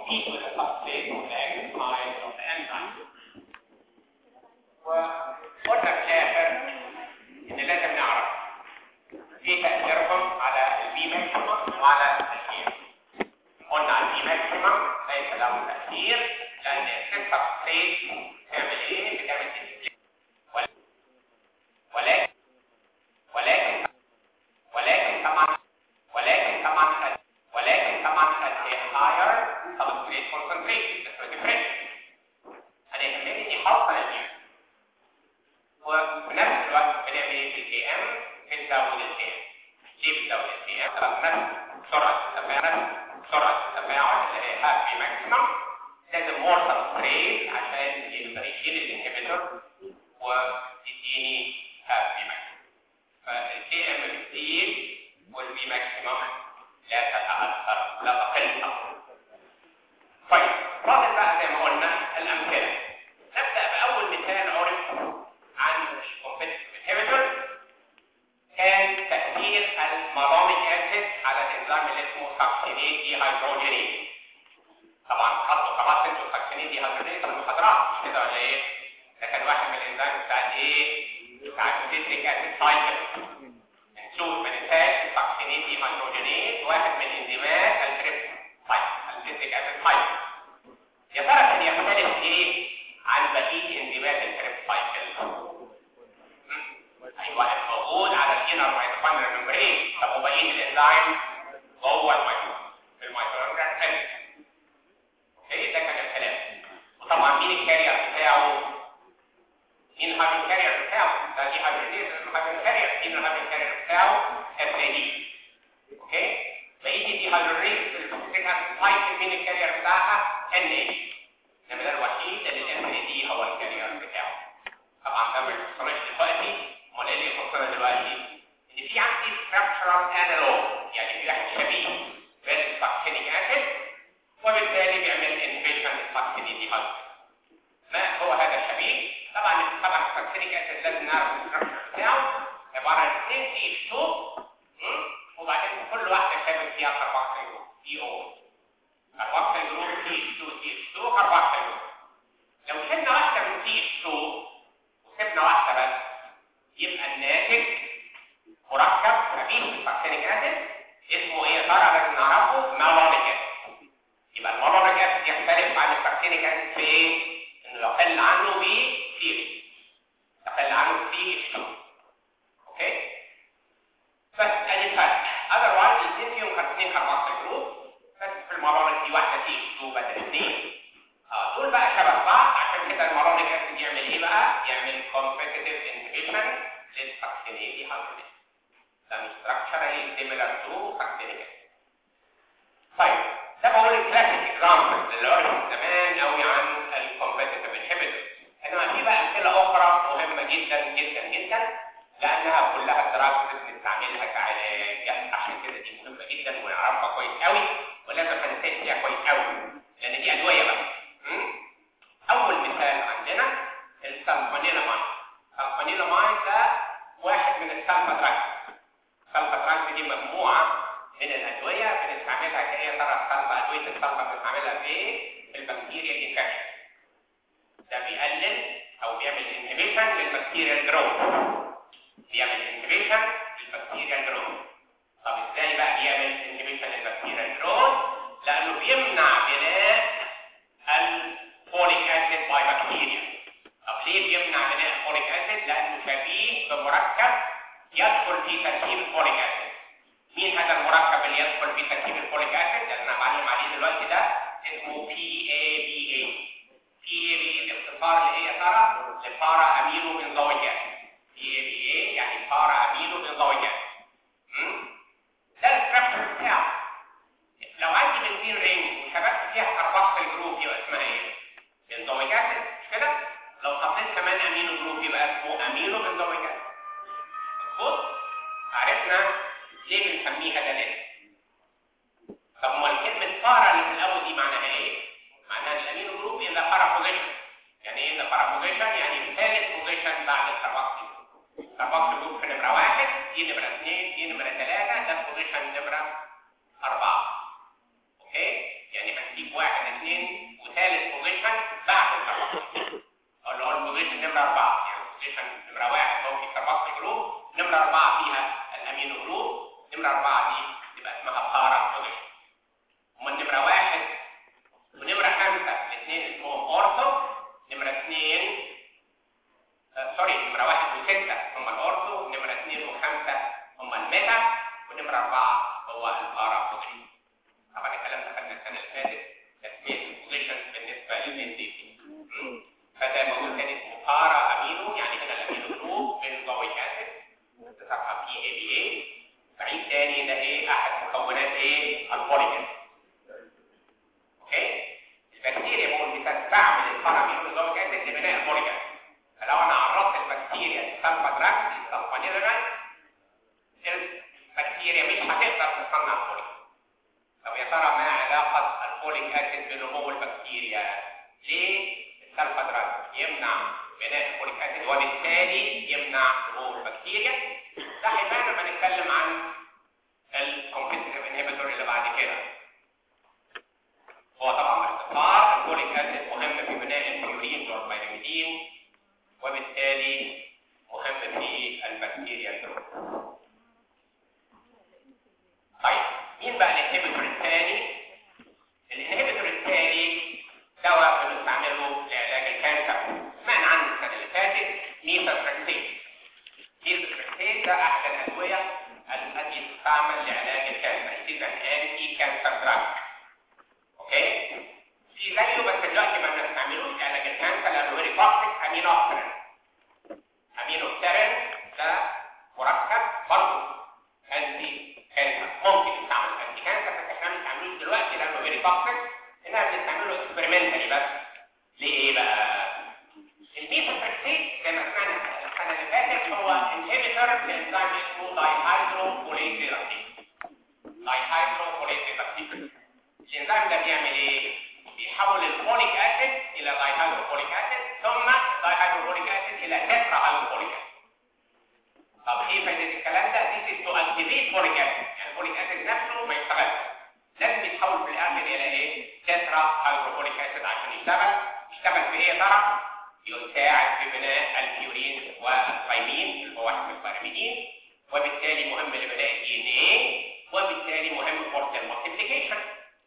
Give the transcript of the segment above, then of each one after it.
compete with the substrate of the active side of the enzyme. وقلنا في الاخر ان لازم نعرف ايه تاثيرهم على البي ماكسيمم وعلى الكيم. قلنا على البي ماكسيمم ليس له تاثير لان السبستريت تعمل ايه؟ بتعمل ديسبلي ولكن ولكن ولكن طبعا ولكن طبعا ولكن طبعا at a higher substrate concentration that's different انا يهمني اني احصل البيع وفي نفس الوقت بنعمل ايه في الكي ام بنزود الكي ام ليه بنزود الكي ام؟ نفس سرعه التفاعل سرعه التفاعل اللي هي هابي ماكسيمم لازم مور سبستريت عشان يقدر يشيل الانهبيتور ويديني هابي ماكسيمم فالكي ام بتزيد والبي ماكسيمم لا تتاثر لا تقل طيب فاضل بقى زي ما قلنا الامثله نبدا باول مثال عرف عن الكومبيتيتيف انهبيتور كان تاثير المالونيك اسيد على الانزيم اللي اسمه ساكسينيت دي هيدروجينيز طبعا حطوا خلاص انتوا ساكسينيت دي هيدروجينيز في المحاضرات مش كده ولا ايه؟ ده كان واحد من الانزيم بتاع ايه؟ بتاع السيتريك اسيد سايكل نشوف ما ننساش الساكسينيت دي هيدروجينيز واحد من انزيمات التريب سايكل السيتريك اسيد سايكل يا ترى كان يختلف ايه عن بقيه انزيمات التريب سايكل؟ ايوه موجود على الانر ميتوكوندريال ممبرين طب وبقيه الانزيم جوه الميتوكوندريا في الميتوكوندريا سيل اوكي ده كان الكلام وطبعا مين الكارير بتاعه مين الهايبر كارير بتاعه ده دي هايبريديز الهايبر كارير مين الهايبر كارير بتاعه اف اي دي اوكي بقيه دي هايبريديز الفوسفيك اسيد سايكل مين الكارير بتاعها ان اي دي انما ده الوحيد اللي الاف اي دي هو الكارير بتاعه طبعا ده ما يخصناش دلوقتي امال ايه اللي يخصنا دلوقتي ان في عندي structural analog يعني في واحد شبيه بالساكسينيك اسيد وبالتالي بيعمل inhibition للساكسينيك دي ما هو هذا الشبيه طبعا طبعا الساكسينيك اسيد لازم نعرف الستراكشر بتاعه عباره عن 2 سي اتش 2 وبعدين كل واحده شابك فيها كربوكسيل جروب دي او كربوكسيل جروب سي اتش 2 سي اتش 2 كربوكسيل جروب لو شلنا واحده من سي اتش 2 وسيبنا واحده بس يبقى الناتج مركب خفيف الساكسينيك اسيد اسمه ايه يا ترى لازم نعرفه مالونيك اسيد يبقى المالونيك اسيد يختلف عن الساكسينيك اسيد في ايه؟ انه يقل عنه ب سي يقل عنه ب سي اتش 2 اوكي بس ادي فرق اذروايز الاثنين فيهم اثنين كربوكسيل جروب بس في المالونيك دي واحده سي اتش 2 بدل اثنين اه دول بقى شبه بعض عشان كده المالونيك اسيد يعمل ايه بقى؟ يعمل competitive inhibition للساكسينيك هيدروجين ده structurally similar to succinic acid. طيب ده بقول الكلاسيك اكزامبل اللي عرف زمان قوي عن الكومبيتيتيف انهبيتور انما في بقى امثله اخرى مهمه جدا جدا جدا لانها كلها دراجز بنستعملها كعلاج عشان كده دي مهمه جدا ونعرفها كويس قوي ولازم هنتفق فيها كويس قوي لان دي ادويه بقى م? اول مثال عندنا السلفونيلامايد السلفونيلامايد ده واحد من السلفا دراجز السلفا دراجز دي مجموعه من الادويه بنستعملها كايه ترى السلفا ادويه السلفا بنستعملها في البكتيريا انفكشن ده بيقلل او بيعمل انهبيشن للبكتيريا جروث بيعمل انهبيشن للبكتيريا جروث طب ازاي بقى بيعمل انهبيشن للبكتيريا جروث لانه بيمنع بناء الفوليك اسيد باي بكتيريا طب ليه بيمنع بناء الفوليك اسيد لانه شبيه بمركب يدخل في تركيب الفوليك اسيد مين هذا المركب اللي يدخل في تركيب الفوليك اسيد اللي انا بعلم عليه دلوقتي ده اسمه بي اي بي اي بي اي بي الاختصار اللي هي ترى لبارا امينو بنزويك اسيد بي اي بي اي يعني بارا امينو بنزويك اسيد ده الستراكشر بتاعه لو عندي بنزين رينج وشبكت فيها كربوكسيل جروب يبقى اسمها ايه؟ بنزويك اسيد مش كده؟ لو حطيت كمان امينو جروب يبقى اسمه امينو بنزويك اسيد مظبوط؟ عرفنا ليه بنسميها ده ليه؟ طب امال كلمه بارا اللي في الاول دي معناها ايه؟ معناها ان الامينو جروب ان بارا بوزيشن يعني ايه ان بارا بوزيشن؟ يعني ثالث بوزيشن بعد الكربوكسيل الكربوكسيل جروب في نمره واحد دي نمره اثنين دي نمره ثلاثه ده بوزيشن نمره اربعه اوكي؟ يعني هنسيب واحد اثنين وثالث بوزيشن بعد الكربوكسيل اللي هو البوزيشن نمره اربعه يعني البوزيشن نمره واحد هو في الكربوكسيل جروب نمره اربعه فيها الامينو جروب نمره اربعه دي تبقى اسمها بارا بوزيشن امال نمره واحد ونمره خمسه الاثنين اسمهم اورثو نمره اثنين آه سوري نمره واحد وسته هم الاورثو نمره اثنين وخمسه هم الميتا ونمره اربعه هو البارا بوزيشن طبعا الكلام ده خدنا السنه اللي فاتت تسميه البوزيشن بالنسبه للان دي فده موجود تاني اسمه بارا امينو يعني هنا الامينو جروب بنزويك اسيد اختصارها بي اي بي اي بعيد تاني ده ايه احد مكونات ايه الفوليك اسيد اوكي البكتيريا بقول بتستعمل البارا امينو بنزويك اسيد لبناء الفوليك اسيد فلو انا عرضت البكتيريا للسلفا دراكس السلفانيلرايد البكتيريا مش هتقدر تصنع فوليك طب يا ترى ما علاقة الفوليك اسيد بنمو البكتيريا؟ ليه السلفا دراج يمنع بناء الفوليك اسيد وبالتالي يمنع نمو البكتيريا؟ ده هيبان لما نتكلم عن الكومبيتيتيف انهبيتور اللي بعد كده. هو طبعا باختصار الفوليك اسيد مهم في بناء البيورين والبيرميدين وبالتالي مهم في البكتيريا طيب مين بقى الانهبيتور الثاني الانهبيتور الثاني دواء بنستعمله لعلاج الكانسر سمعنا عنه السنه اللي فاتت ميثوتريكسيت ميثوتريكسيت ده احد الادويه التي تستعمل لعلاج الكانسر it is an anti cancer drug اوكي في زيه بس دلوقتي ما بنستعملوش لعلاج الكانسر لانه فيري توكسيك امينوكسرين امينوكسرين ده مركب برضه انتي كانسر ممكن يستعمل انتي كانسر بس احنا ما بنستعملوش دلوقتي لانه فيري توكسيك انها بنستعمله اكسبيرمنتالي بس ليه بقى؟ الميثوتريكسيت زي ما سمعنا السنه اللي فاتت هو انهبيتور لانزيم اسمه دايهيدروفوليز ريدكتيز دايهيدروفوليز ريدكتيز الانزيم ده بيعمل ايه؟ بيحول الفوليك اسيد الى دايهيدروفوليك اسيد ثم الدايهيدروفوليك اسيد الى تترا هيدروفوليك اسيد طب ايه فايده الكلام ده؟ This is to activate folic acid يعني الفوليك اسيد نفسه ما يشتغلش لازم يتحول في الاخر الى ايه؟ تترا هيدروفوليك اسيد عشان يشتغل يشتغل في ايه يا ترى؟ يساعد في بناء البيورين والثايمين اللي هو واحد من البيرميدين وبالتالي مهم لبناء الدي ان ايه وبالتالي مهم فور المالتيبليكيشن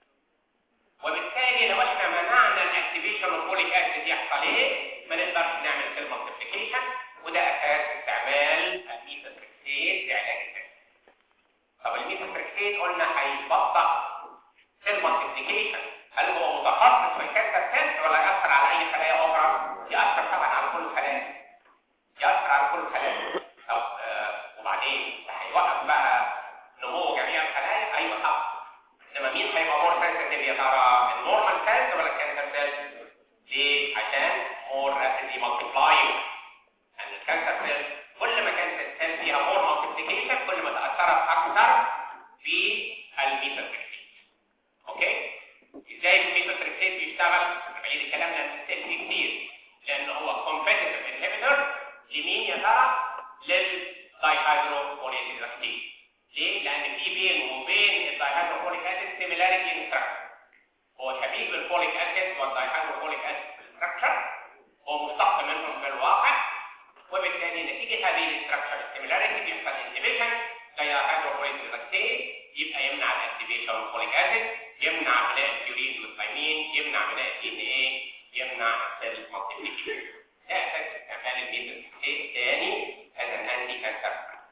وبالتالي لو احنا منعنا الاكتيفيشن الفوليك اسيد يحصل ايه؟ ما نقدرش نعمل سيل مالتيبليكيشن وده اساس استعمال الميثوتريكسيت لعلاج الكانسر. طب الميثوتريكسيت قلنا هيبطئ سيل مالتيبليكيشن هل هو متخصص في الكانسر سيلز ولا يأثر على اي خلايا اخرى؟ يأثر طبعا على كل الخلايا. يأثر على كل الخلايا. طب آه وبعدين هيوقف بقى نمو جميع الخلايا؟ ايوه طبعا. انما مين هيبقى مور سنسيتيف يا ترى؟ النورمال سيلز ولا الكانسر سيلز؟ ليه؟ عشان مور رابيدلي مالتيبلاينج. يعني الكانسر سيلز كل ما كانت السيل فيها مور مالتيبليكيشن كل ما تأثرت اكثر في الميثوتريكسيت. اوكي؟ ازاي الميثوتريكسيت بيشتغل؟ بعيد الكلام لان السيل فيه كتير لان هو كومبيتيتيف انهبيتور لمين يا ترى؟ للدايهيدروفوليك اسيد. ليه؟ لان في بينه وبين الدايهيدروفوليك اسيد سيميلاريتي ان ستراكشر. هو شبيه بالفوليك اسيد والدايهيدروفوليك اسيد في الستراكشر هو مشتق منهم في الواقع وبالتالي نتيجه هذه الاستراكشر السيميلاريتي بيحصل انهبيشن دايهيدروفوليك اسيد يبقى يمنع الاكتيفيشن الفوليك اسيد يمنع بناء البيورين والثايمين يمنع بناء الدي ان ايه يمنع السيل مالتيبليكيشن ده اساس استعمال الميثوتريكسيت تاني از ان انتي كانسر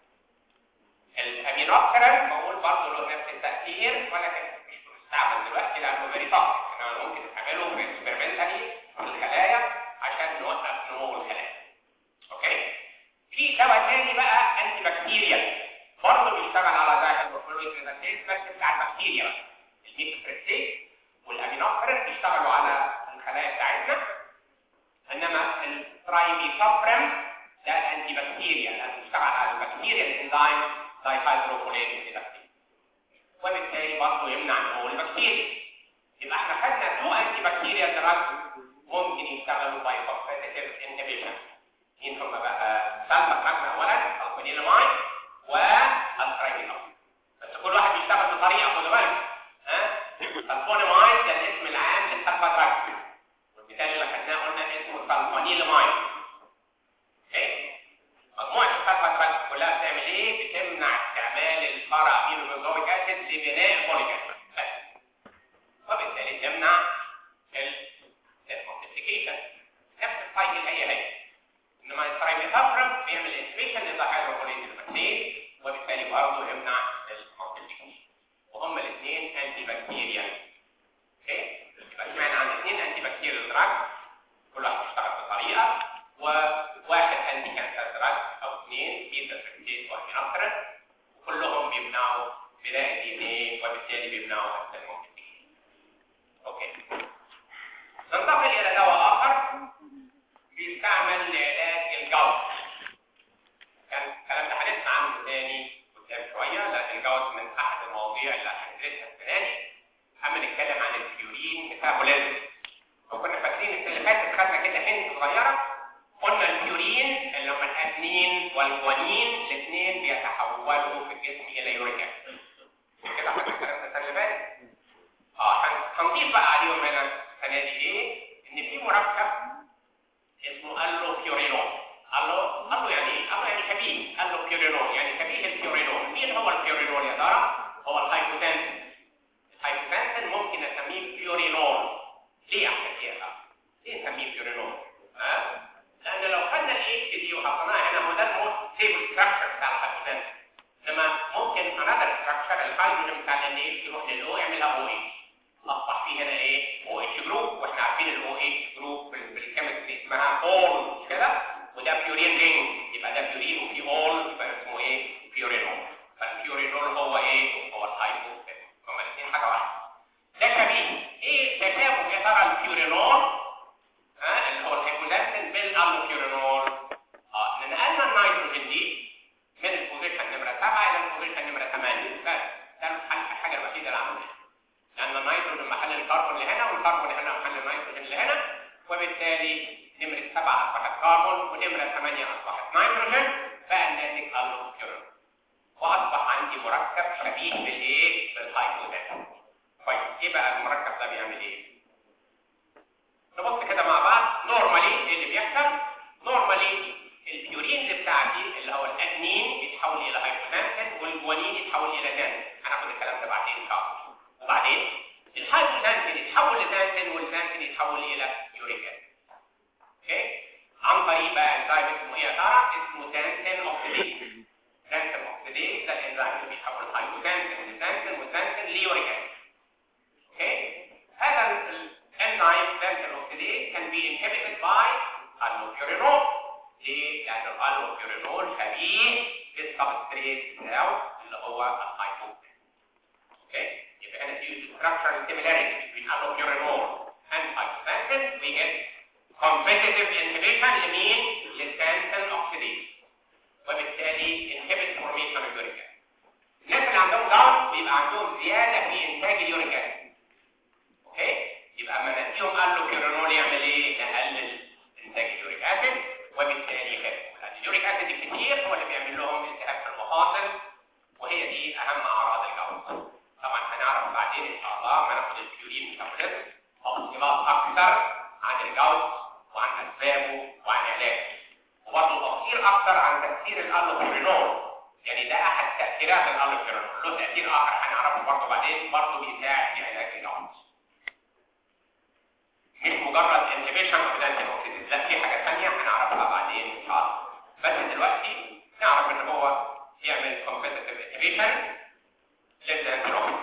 الامينوكسرين بقول برضه له نفس التاثير ولكن مش بنستعمل دلوقتي لانه فيري توكسيك انما ممكن نستعمله في اكسبيرمنتالي في الخلايا عشان نوقف نمو الخلايا اوكي في دواء تاني بقى انتي بكتيريال برضه بيشتغل على دايهيدروفلويد ريدكتيز بس بتاع البكتيريا بقى الميثوتريكسيت والامينوكسرين بيشتغلوا على الخلايا بتاعتنا انما الترايميثوبرم ده انتي بكتيريا لانه بيشتغل على البكتيريا الانزيم دايهيدروفوليد ريدكتيز وبالتالي برضه يمنع نمو البكتيريا يبقى احنا خدنا تو انتي بكتيريا دراج ممكن يشتغلوا باي كومبيتيتيف انهبيشن مين هم بقى سلفا خدنا اولا الفانيلامايد والترايميثوبرم بس كل واحد بيشتغل بطريقه خدوا بالك ها الفونيمايد ده الاسم العام للسلفادراكس والمثال اللي خدناه قلنا اسمه سلفانيلامايد اوكي مجموعه السلفادراكس كلها بتعمل ايه بتمنع استعمال البارا امينوبيزويك اسيد لبناء فوليك اسيد بس وبالتالي تمنع المالتيبيكيشن نفس السايكل هي هي انما الترايميثافرم بيعمل انسبيشن للهيدروكوليز البكتيريا وبالتالي برضه يمنع المالتيبيكيشن وهما الاثنين انتي بكتيريال اوكي يبقى سمعنا عن اثنين انتي بكتيريال دراج كل واحد بيشتغل بطريقه وواحد انتي كانسر دراج او اثنين بيتا سكتيت وهينفرن وكلهم بيمنعوا بناء الدي ان ايه وبالتالي بيمنعوا المالتيبيكيشن اوكي ننتقل الى دواء اخر بيستعمل لعلاج الجلط كان الكلام ده هنسمع عنه تاني قدام شويه لان الجلط من احد المواضيع اللي هندرسها السنه دي اما نتكلم عن البيورين ميتابوليزم وكنا فاكرين السنه اللي فاتت خدنا كده هند صغيره قلنا البيورين اللي هم الادمين والجوانين الاثنين بيتحولوا في الجسم الى يوريك اسيد كده خدنا الكلام ده السنه اللي فاتت اه هنضيف بقى عليهم هنا السنه دي ايه ان في مركب اسمه اللوبيورينول الو الو يعني ايه الو يعني شبيه اللوبيورينول يعني شبيه البيورينول مين هو البيورينول يا ترى هو الهايبوتنسن الهايبوتنسن ممكن اسميه بيورينول ليه احسن كده ليه نسميه بيورينول ها لان لو خدنا الاكس دي وحطيناها هنا هو ده الموست ستيبل ستراكشر بتاع الهايبوتنسن انما ممكن انذر ستراكشر الهيدروجين بتاع ال ايه يروح للاو يعملها او اتش اصبح فيه هنا ايه او اتش جروب واحنا عارفين الاو اتش جروب بالكيمستري اسمها اول مش كده وده بيورين رينج يبقى ده بيورين وفي اول يبقى اسمه ايه بيورينول فالبيورينول هو ايه هو الهايبوتنسن هما الاثنين حاجه واحده ده شبيه ايه تشابه يا ترى البيورينول ها اللي هو الهيبوتنسن بالالوبيورينول اه نقلنا النيتروجين دي من البوزيشن نمره 7 الى البوزيشن نمره 8 بس ده الحاجه الوحيده اللي عملناها لان النيتروجين محل الكربون اللي هنا والكربون هنا محل النيتروجين اللي هنا وبالتالي نمره 7 اصبحت كربون ونمره 8 اصبحت نيتروجين بقى الناتج الوبيورينول واصبح عندي مركب شبيه بالايه بالهيدروجين طيب ايه بقى المركب ده بيعمل ايه نبص كده مع بعض نورمالي ايه اللي بيحصل نورمالي البيورين اللي بتاعتي اللي هو الادنين بيتحول الى هيدروجين والجوانين يتحول الى زانتين هناخد الكلام ده بعدين ان شاء الله وبعدين الهيدروجين يتحول لزانتين والزانتين يتحول الى يوريك اسيد اوكي عن طريق بقى انزيم اسمه ايه يا ترى اسمه زانتين اوكسيديز زانتين اوكسيديز ده الانزيم اللي بيحول الهيدروجين لزانتين والزانتين ليوريك اسيد اوكي هذا الانزيم زانتين اوكسيديز can be inhibited by اللوبيورينول ليه؟ لأن الالوبيورينول شبيه بالسبستريت بتاعه اللي هو الهايبوكسين. اوكي؟ يبقى هنا في structural similarity between allopurinol and hypoxanthine we get competitive inhibition لمين؟ للسانتين اوكسيديز. وبالتالي inhibit formation of uric acid. الناس اللي عندهم جلط بيبقى عندهم زيادة في إنتاج اليوريك أسيد. اوكي؟ يبقى اما نديهم الوبيورينول يعمل ايه؟ نقلل انتاج اليوريك اسيد وبالتالي يخف لان اليوريك اسيد الكتير هو اللي بيعمل لهم التهاب في المفاصل وهي دي اهم اعراض الجلطه طبعا هنعرف بعدين ان شاء الله ما ناخد البيورين ميتابوليزم تفصيلات اكثر عن الجلط وعن اسبابه وعن علاجه وبرضه تفصيل اكثر عن تاثير الالوبيورينول يعني ده احد تاثيرات الالوبيورينول له تاثير اخر هنعرفه برضه بعدين برضه بيساعد في علاج الجلط مش مجرد انهبيشن اوف دانتين اوكسيديز لا في حاجه ثانيه هنعرفها بعدين ان شاء الله بس دلوقتي نعرف ان هو يعمل كومبيتيتيف انهبيشن للدانتين اوكسيديز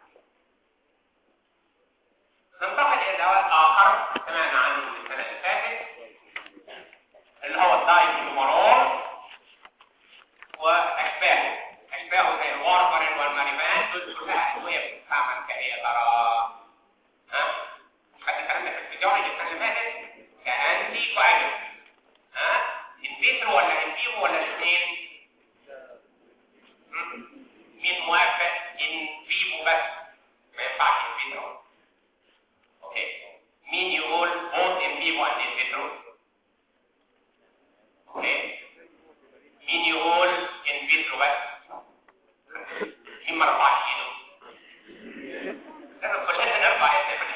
ننتقل الى دواء اخر سمعنا عنه السنه اللي فاتت اللي هو الدايفلومرول واشباهه اشباهه زي الوارفرين والماريفان دول كلها ادويه بتستعمل كايه ترى ها خدت الكلام ده في الفيديولوجي السنه اللي فاتت كانتي كواجولانت ها ان فيترو ولا ان فيفو ولا الاثنين مين موافق ان فيفو بس ما ينفعش ان فيترو اوكي مين يقول بوث ان فيفو اند ان فيترو اوكي مين يقول ان فيترو بس مين ما رفعش ايده لازم كلنا نرفع ايدنا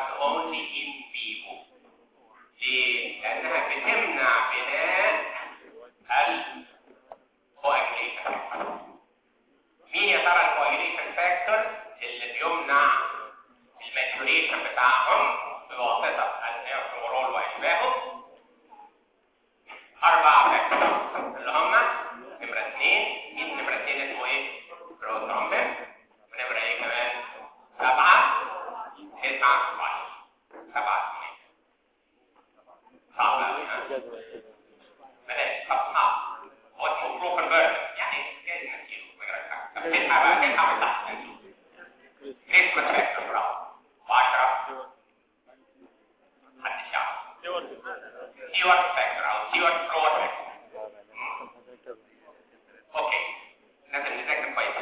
work only in vivo ليه؟ لأنها بتمنع بناء الكواجيليشن مين يا ترى الكواجيليشن فاكتور اللي بيمنع الماتوريشن بتاعهم بواسطة النيرفورول وأشباهه أربعة فاكتور اللي هم نمرة اثنين مين نمرة اثنين اسمه ايه؟ بروترومبين ونمرة ايه كمان؟ سبعة تسعة واحد سبعة اثنين صعب أوي ها؟ بلاش طب صعب هو اسمه بروكن بيرد يعني جايز نسيله ما يجراش حاجة طب تسعة بقى تسعة من تحت نسيله كريسماس فاكتور برافو وعشرة محدش يعرف سيوت فاكتور أو سيوت فلور فاكتور اوكي لازم نذاكر كويس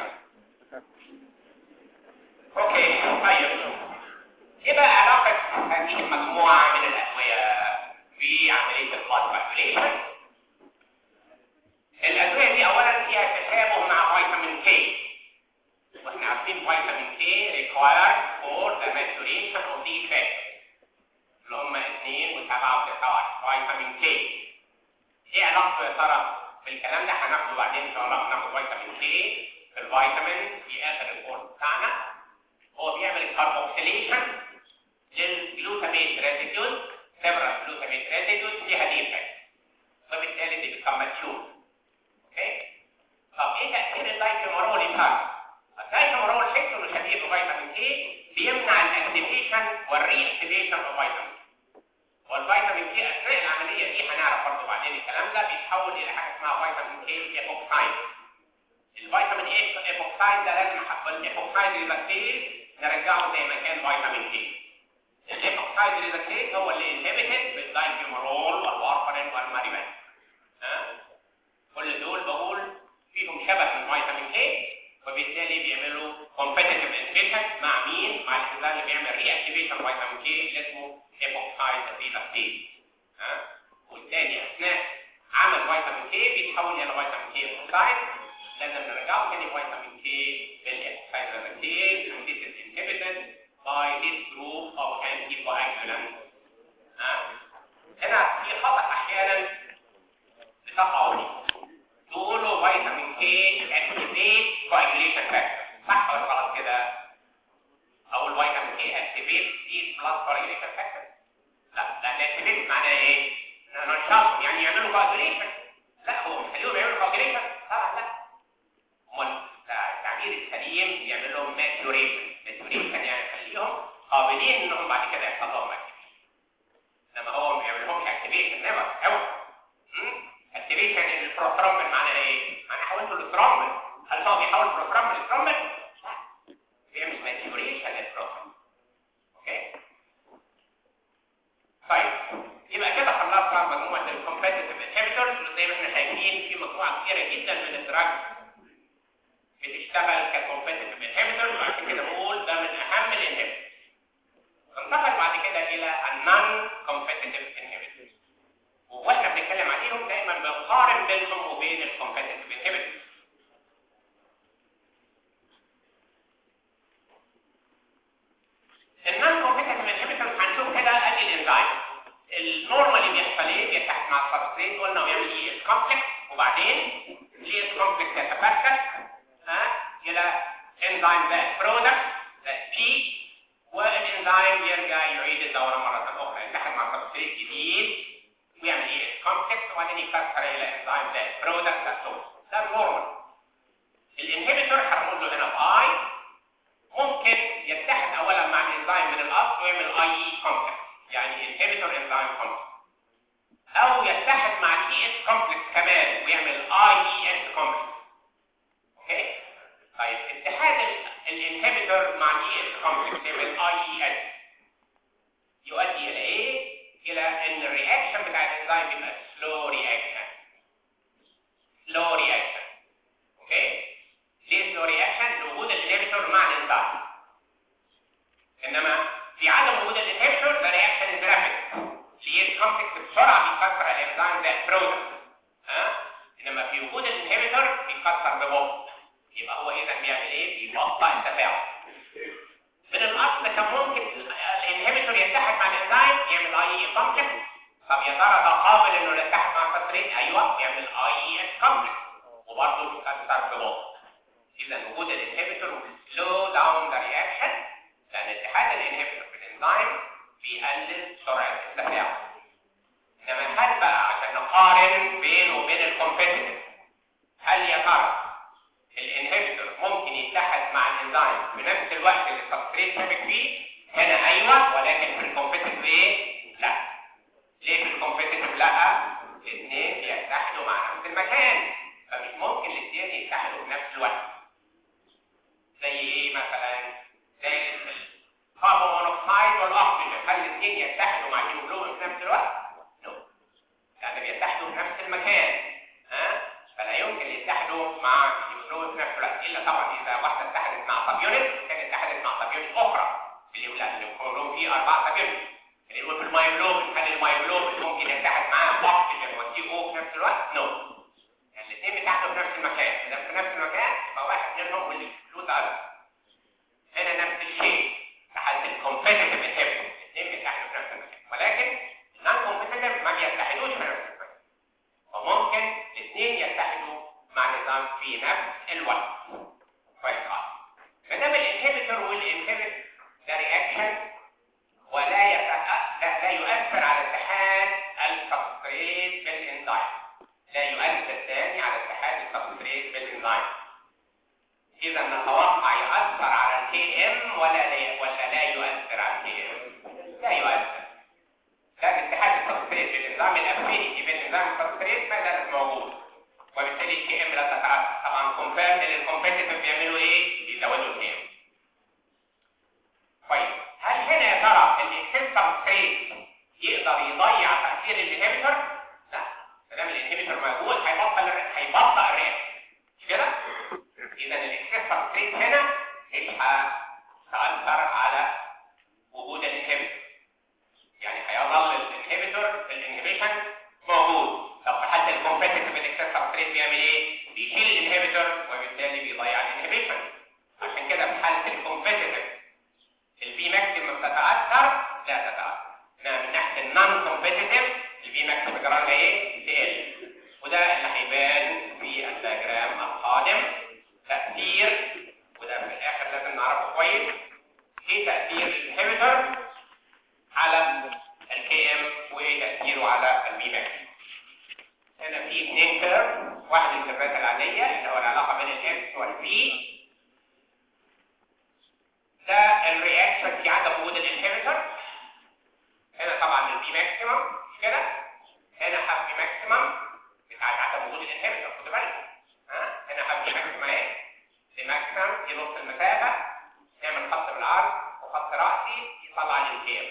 اوكي طيب ايه بقى علاقة هذه المجموعة من الأدوية بعملية البلاد كوagulation الأدوية دي أولا فيها تشابه مع فيتامين كي واحنا عارفين فيتامين كي required for the maturation of the effect اللي هم 2 و7 و9 فيتامين كي ايه علاقته يا ترى بالكلام ده هناخده بعدين ان شاء الله هناخد فيتامين كي الفيتامين في اخر الكورس بتاعنا هو بيعمل كاربوكسيليشن للجلوتاميت ريزيديوز سيبرال جلوتاميت ريزيديوز ليها ديفكت فبالتالي دي بتكون ماتيور اوكي طب ايه تاثير الدايكلوميرول يا الدايكلوميرول شكله شبيه بفيتامين كي بيمنع الاكتيفيشن والري اكتيفيشن اوف فيتامين والفيتامين كي اثناء العمليه دي هنعرف برضه بعدين الكلام ده بيتحول الى حاجه اسمها فيتامين كي ايبوكسايد الفيتامين اي ايبوكسايد ده لازم نحول الايبوكسايد ريدكتيز نرجعه زي ما كان فيتامين كي الايبوكسايد ريدكتيز هو اللي انهبيتد بالدايكلوميرول والوارفرين والماريبان ها كل دول بقول فيهم شبه من فيتامين كي وبالتالي بيعملوا competitive inhibition مع مين؟ مع الانزيم اللي بيعمل ري اكتيفيشن فيتامين كي اللي اسمه ايبوكسايد ريدكتيز ها والتاني اثناء عمل فيتامين كي بيتحول الى فيتامين كي ايبوكسايد لازم نرجعه تاني فيتامين كي بالايبوكسايد ريدكتيز and this is inhibited by this group of anticoagulants ها هنا في خطأ احيانا بتقعوا لي تقولوا فيتامين كي اكتيفيت coagulation factor صح ولا غلط كده او الفيتامين كي اكتيفيت دي بلس coagulation factor لا لا الاكتيفيت معناه ايه ننشطهم يعني يعملوا coagulation لا هو مش خليهم يعملوا coagulation طبعا لا امال التعبير السليم يعمل لهم maturation maturation يعني يخليهم قابلين انهم بعد كده يحصل لهم activation انما هو ما يعملهمش activation never ever اكتيفيشن البروثرومبين معناه ايه؟ معناه حولته للثرومبين هل هو بيحول البروثرومبين للثرومبين؟ لا بيعمل ماتيوريشن للبروثرومبين اوكي؟ طيب يبقى كده خلصنا مجموعه الكومبetitive inhibitors زي ما احنا شايفين في مجموعه كبيره جدا من الدراج بتشتغل ككومبetitive inhibitors وعشان كده بقول ده من اهم الانهبيتورز ننتقل بعد كده الى النون competitive inhibitors واحنا بنتكلم عليهم دايما بنقارن بينهم وبين الكومبetitive inhibitors النون كومبetitive inhibitors هنشوف كده ادي الانزيم النورمالي بيحصل ايه بيتحد مع السبستريت قلنا ويعمل اي اس كومبلكس وبعدين الاي اس كومبلكس يتفكك ها الى انزيم ذات برودكت ذات بي والانزيم يرجع يعيد الدوره مره اخرى يتحد مع سبستريت جديد ويعمل ايه كومبلكس وبعدين يكسر الى انزيم ذات برودكت ذات سورس ده النورمال الانهبيتور هرمز له هنا في اي ممكن يتحد اولا مع الانزيم من الاصل ويعمل اي اي كومبلكس يعني انهبيتور انزيم كومبلكس او يتحد مع الاي اس كومبلكس كمان ويعمل اي اي اس كومبلكس اوكي طيب اتحاد الانهبيتور مع الاي اس كومبلكس يعمل اي اي اس يؤدي الى ايه الى ان الرياكشن بتاع الانزيم يبقى سلو رياكشن سلو رياكشن اوكي ليه سلو رياكشن لوجود الانهبيتور مع الانزيم انما في عدم وجود الانهبيتور ده رياكشن از رابيد ليه الكومبلكس بسرعه بيكسر الانزيم ده برودكت ها انما في وجود الانهبيتور بيكسر ببطء يبقى هو اذا بيعمل ايه بيبطئ التفاعل من الاصل كان ممكن الانهبيتور يتحد مع الانزيم يعمل اي اي كومبلكس طب يا ترى ده قابل انه يتحد مع السبستريت ايوه يعمل اي اس كومبلكس وبرضه يكسر ببعض اذا وجود الانهبيتور سلو داون ذا رياكشن لان اتحاد الانهبيتور بالانزيم بيقلل سرعه التفاعل انما هل بقى عشان نقارن بينه وبين الكومبيتيتيف هل يا ترى الانهبيتور ممكن يتحد مع الانزيم في نفس الوقت اللي السبستريت شابك فيه هنا ايوه ولكن في الكومبيتيتيف ايه لا ليه في الكومبيتيتيف لا الاثنين بيتحدوا مع نفس المكان فمش ممكن الاثنين يتحدوا في نفس الوقت زي ايه مثلا زي الكربون مونوكسيد والاكسجين هل الاثنين يتحدوا مع الهيموجلوبين في نفس الوقت نو لان بيتحدوا في نفس المكان ها فلا يمكن يتحدوا مع الهيموجلوبين في نفس الوقت الا طبعا اذا واحده اتحدت مع سب يونت كانت اتحدت مع سب يونت اخرى اللي يقول الهيموجلوبين فيه اربع سب يونت اللي يقول في المايوجلوبين هل المايوجلوبين ممكن يتحد معاه اكسجين وسي او في نفس الوقت نو يعني الاثنين بيتحدوا في نفس المكان اذا في نفس المكان يبقى واحد منهم واللي فلوس اكتر هنا نفس الشيء في حاله الكومبيتيتيف انهبيتور الاثنين بيتحدوا في نفس المكان ولكن النون كومبيتيتيف ما بيتحدوش في نفس المكان وممكن الاثنين يتحدوا مع نظام في نفس الوقت كويس خالص ما دام الانهبيتور والانهبيت ده رياكشن ولا يتأ... لا, لا يؤثر على اتحاد السبستريت بالانزيم لا يؤثر ثاني على اتحاد السبستريت بالانزيم اذا نتوقع يؤثر على الكي ام ولا لا ولا لا يؤثر على الكي ام لا يؤثر لكن اتحاد السبستريت بالانزيم الافينيتي بين الانزيم والسبستريت ما زالت موجود وبالتالي الكي ام لا تتاثر طبعا كومبيرد للكومبيتيتيف بيعملوا ايه بيزودوا الكي ام طيب هل هنا يا ترى الاكسس سبستريت يقدر يضيع تاثير الانهبيتور لا ما دام الانهبيتور موجود هيبطل هيبطئ الرياكشن مش كده اذا الاكسس سبستريت هنا مش هتاثر على وجود الانهبيتور يعني هيظل الانهبيتور الانهبيشن موجود طب في حاله الكومبيتيتيف الاكسس سبستريت بيعمل ايه بيشيل الانهبيتور وبالتالي بيضيع الانهبيشن عشان كده في حاله الكومبيتيتيف البي ماكسيمم تتاثر لا تتاثر انما من ناحيه النون كومبيتيتيف البي ماكسيمم جرالها ايه تقل وده اللي هيبان في الدياجرام القادم تاثير وده في الاخر لازم نعرفه كويس ايه تاثير الانهبيتور على الكي ام وايه تاثيره على البي ماكسيمم هنا في اثنين كيرف واحد الكيرفات العاديه اللي هو العلاقه بين الاكس والبي ده الرياكشن في عدم وجود الانهبيتور هنا طبعا البي ماكسيمم مش كده هنا حب بي ماكسيمم بتاعت عدم وجود الانهبيتور خد بالك ها هنا حب بي ماكسيمم اهي دي ماكسيمم دي نص المسافه نعمل خط بالعرض وخط راسي يطلع لي الكيرف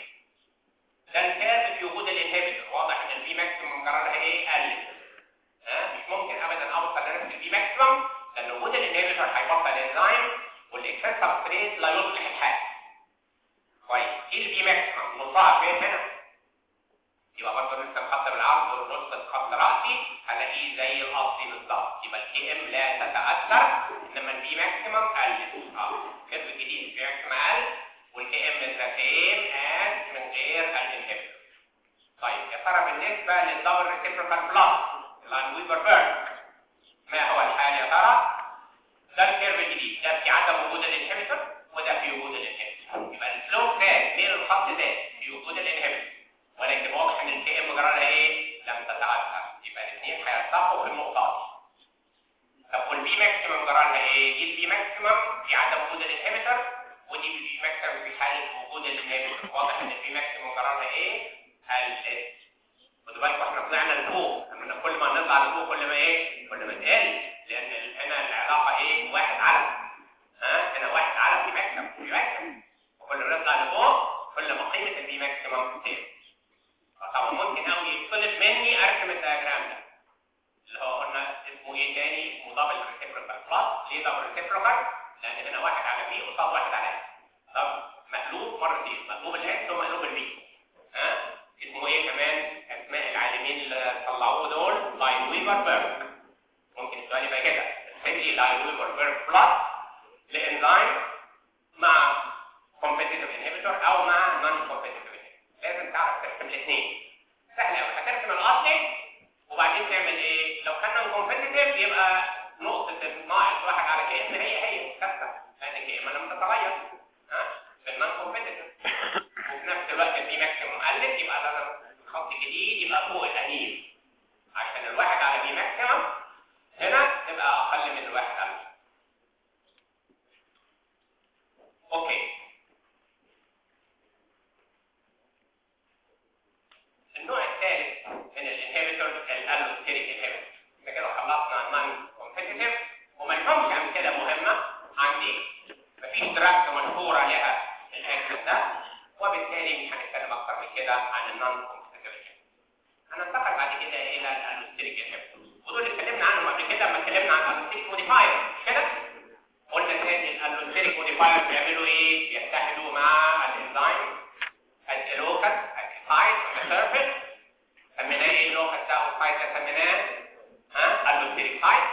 ده الكيرف في وجود الانهبيتور واضح ان البي ماكسيمم قرارها ايه قلت ها مش ممكن ابدا اوصل لنفس البي ماكسيمم لان وجود الانهبيتور هيبطل الانزيم والاكسس سبستريت لا يصلح الحال كويس ايه البي ماكسيمم نصها فين هنا يبقى برضه لسه الخط بالعرض ونص الخط راسي هلاقيه زي الاصلي بالظبط يبقى الكي ام لا تتاثر انما البي ماكسيمم قلت اه كيرف جديد البي ماكسيمم قل والكي ام ذا سيم از من غير الانهبيتور طيب يا ترى بالنسبه للدبل ريسيبروكال بلس الان ويبر بيرن ما هو الحال يا ترى ده الكيرف الجديد ده في عدم وجود الانهبيتور وده في وجود الانهبيتور يبقى الفلو كان بين الخط ده في وجود الانهبيتور ولكن واضح ان الكي ام جرالها ايه لم تتاثر يبقى الاثنين هيلتقوا في النقطه دي طب والبي ماكسيمم جرالها ايه دي البي ماكسيمم في عدم وجود الانهبيتور ودي البي ماكسيمم في حاله وجود الانهبيتور واضح ان البي ماكسيمم جرالها ايه قلت خدوا بالكم احنا طلعنا لفوق لما كل ما نطلع لفوق كل ما ايه كل ما تقل لان هنا العلاقه ايه واحد على ها هنا واحد على في ماكسيمم في ماكسيمم وكل ما نطلع لفوق كل ما قيمه البي ماكسيمم تقل طبعا ممكن قوي يطلب مني ارسم الدياجرام ده اللي هو قلنا اسمه ايه تاني اسمه دبل ريسيبروكال بلس ليه دبل ريسيبروكال لان هنا واحد على بي قصاد واحد على اكس طب مقلوب مرتين مقلوب الاكس ومقلوب البي ها اسمه ايه كمان اسماء العالمين اللي طلعوه دول لاين ويبر بيرك ممكن السؤال يبقى كده السيجلي لاين ويبر بيرك بلس لانزيم مع كومبيتيتيف انهبيتور او مع نون كومبيتيتيف لازم تعرف ترسم الاثنين سهل قوي هترسم الاصلي وبعدين تعمل ايه لو كان نون كومبيتيتيف يبقى نقطه الناقص واحد على كي ام هي هي ثابته لان كي ام لم تتغير ها في النون كومبيتيتيف وفي نفس الوقت في ماكسيموم قلت يبقى لازم خط جديد يبقى فوق الانيل عشان الواحد على بي ماكسيموم هنا تبقى اقل من الواحد على بي اوكي النوع الثالث من الانهبيتورز الالوستيريك انهبيتور احنا كده خلصنا النون كومبيتيتيف وما لهمش امثله مهمه عندي مفيش دراجز مشهوره لها الاكسس ده وبالتالي مش هنتكلم اكتر من كده عن النون كومبيتيتيف هننتقل بعد كده الى الالوستيريك انهبيتور ودول اللي اتكلمنا عنهم قبل كده لما اتكلمنا عن الالوستيريك موديفاير مش كده قلنا ان الالوستيريك موديفاير بيعملوا ايه بيتحدوا مع الانزيم الالوكس السايت والسيرفيس سميناه ايه اللوكس ده والسايت ده سميناه ها الالوستيريك سايت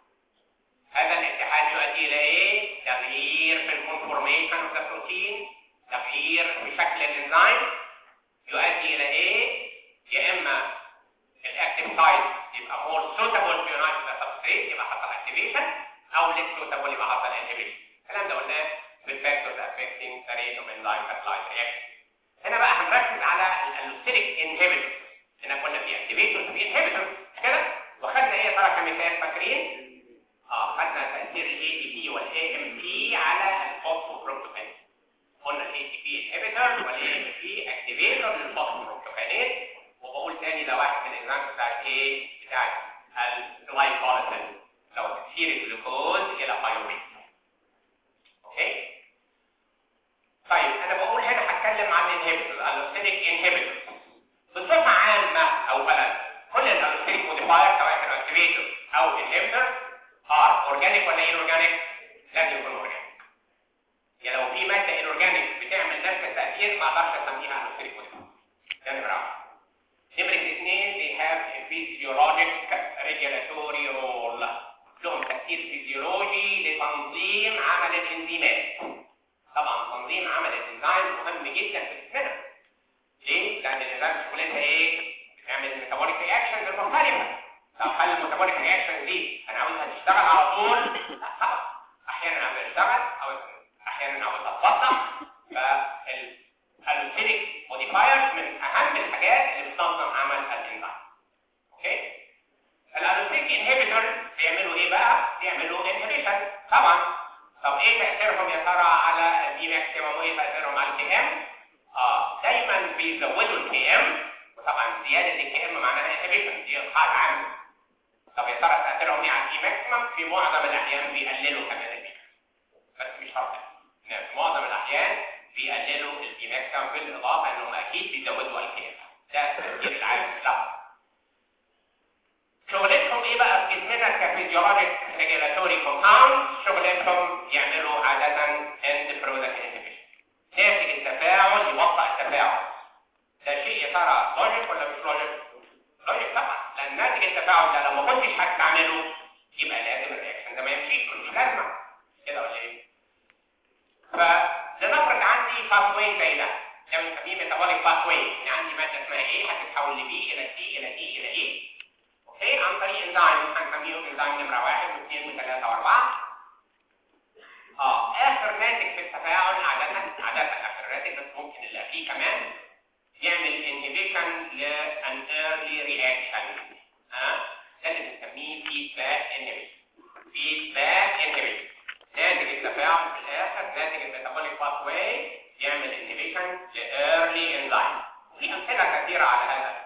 هذا الاتحاد يؤدي الى ايه تغيير في الكونفورميشن اوف ذا بروتين تغيير في شكل الانزيم يؤدي الى ايه يا اما الاكتيف سايت يبقى مور سوتابل في يونايت ذا سبستريت يبقى حصل اكتيفيشن او ليس سوتابل يبقى حصل انهبيشن الكلام ده قلناه في الفاكتورز افكتنج ذا ريت اوف انزيم كاتلايز رياكشن هنا بقى هنركز على الالوستيريك انهبيتور هنا كنا في اكتيفيتور في انهبيتور كده واخدنا ايه ترى كمثال فاكرين اه خدنا تاثير الاي تي بي والاي ام بي على الفوسفوبروتوكين قلنا الاي تي بي انهبيتور والاي ام بي اكتيفيتور للفوسفوبروتوكينات وبقول تاني ده واحد من الاكزامبلز بتاع الايه بتاع الجلايكوليسيس لو تكسير الجلوكوز الى بايوريت اوكي طيب انا بقول هنا هتكلم عن الانهبيتورز الالوستيريك انهبيتورز بصفه عامه اولا كل الالوستيريك موديفاير سواء كانوا اكتيفيتور او انهبيتور ار اورجانيك ولا انورجانيك لازم يكون اورجانيك يعني لو في ماده انورجانيك بتعمل نفس التاثير ما اقدرش اسميها الوستيريك موديفاير ده نمره واحد نمره اثنين they have a physiologic regulatory role لهم تاثير فيزيولوجي لتنظيم عمل الانزيمات طبعا تنظيم عمل الانزيم مهم جدا في جسمنا ليه؟ لان الانزيم شغلتها ايه؟ بتعمل ميتابوليك رياكشنز مختلفه طب هل الميتابوليك رياكشن دي انا عاوزها تشتغل على طول؟ لا طبعا احيانا عاوزها تشتغل او احيانا عاوزها تبطأ فالالوتيريك موديفايرز من اهم الحاجات اللي بتنظم عمل الانزيم اوكي؟ الالوتيريك انهبيتور بيعملوا ايه بقى؟ بيعملوا انهبيشن طبعا طب ايه تاثيرهم يا ترى على الدي ماكسيمم وايه تاثيرهم على الكي ام؟ اه دايما بيزودوا الكي ام وطبعا زياده الكي ام معناها انهبيشن دي قاعده عامه طب يا ترى تاثيرهم ايه على الدي ماكسيمم؟ في معظم الاحيان بيقللوا كمان الدي بس مش شرط يعني في معظم الاحيان بيقللوا الدي ماكسيمم بالاضافه انهم اكيد بيزودوا الكي ام ده التاثير العام له شغلتهم ايه بقى في جسمنا كفيزيولوجيك ريجولاتوري كومباوند شغلتهم يعملوا عادة اند برودكت انهبيشن ناتج التفاعل يوقع التفاعل ده شيء يا ترى لوجيك ولا مش لوجيك؟ لوجيك طبعا لان ناتج التفاعل ده لو ما كنتش هتعمله يبقى لازم الرياكشن ده ما يمشيش ملوش لازمه كده ولا ايه؟ فلنفرض عندي باثوي زي ده ده بنسميه ميتابوليك باثوي يعني عندي ماده اسمها ايه هتتحول لبي الى سي الى دي الى ايه اوكي عن طريق انزيم هنسميهم انزيم نمره واحد واثنين وثلاثه واربعه اه اخر ناتج في التفاعل عاده عاده اخر ناتج بس ممكن اللي فيه كمان يعمل انهبيشن لان ايرلي رياكشن ها ده اللي بنسميه فيدباك انهبيشن فيدباك انهبيشن ناتج التفاعل في الاخر ناتج الميتابوليك باث واي يعمل انهبيشن لايرلي انزيم في امثله كثيره على هذا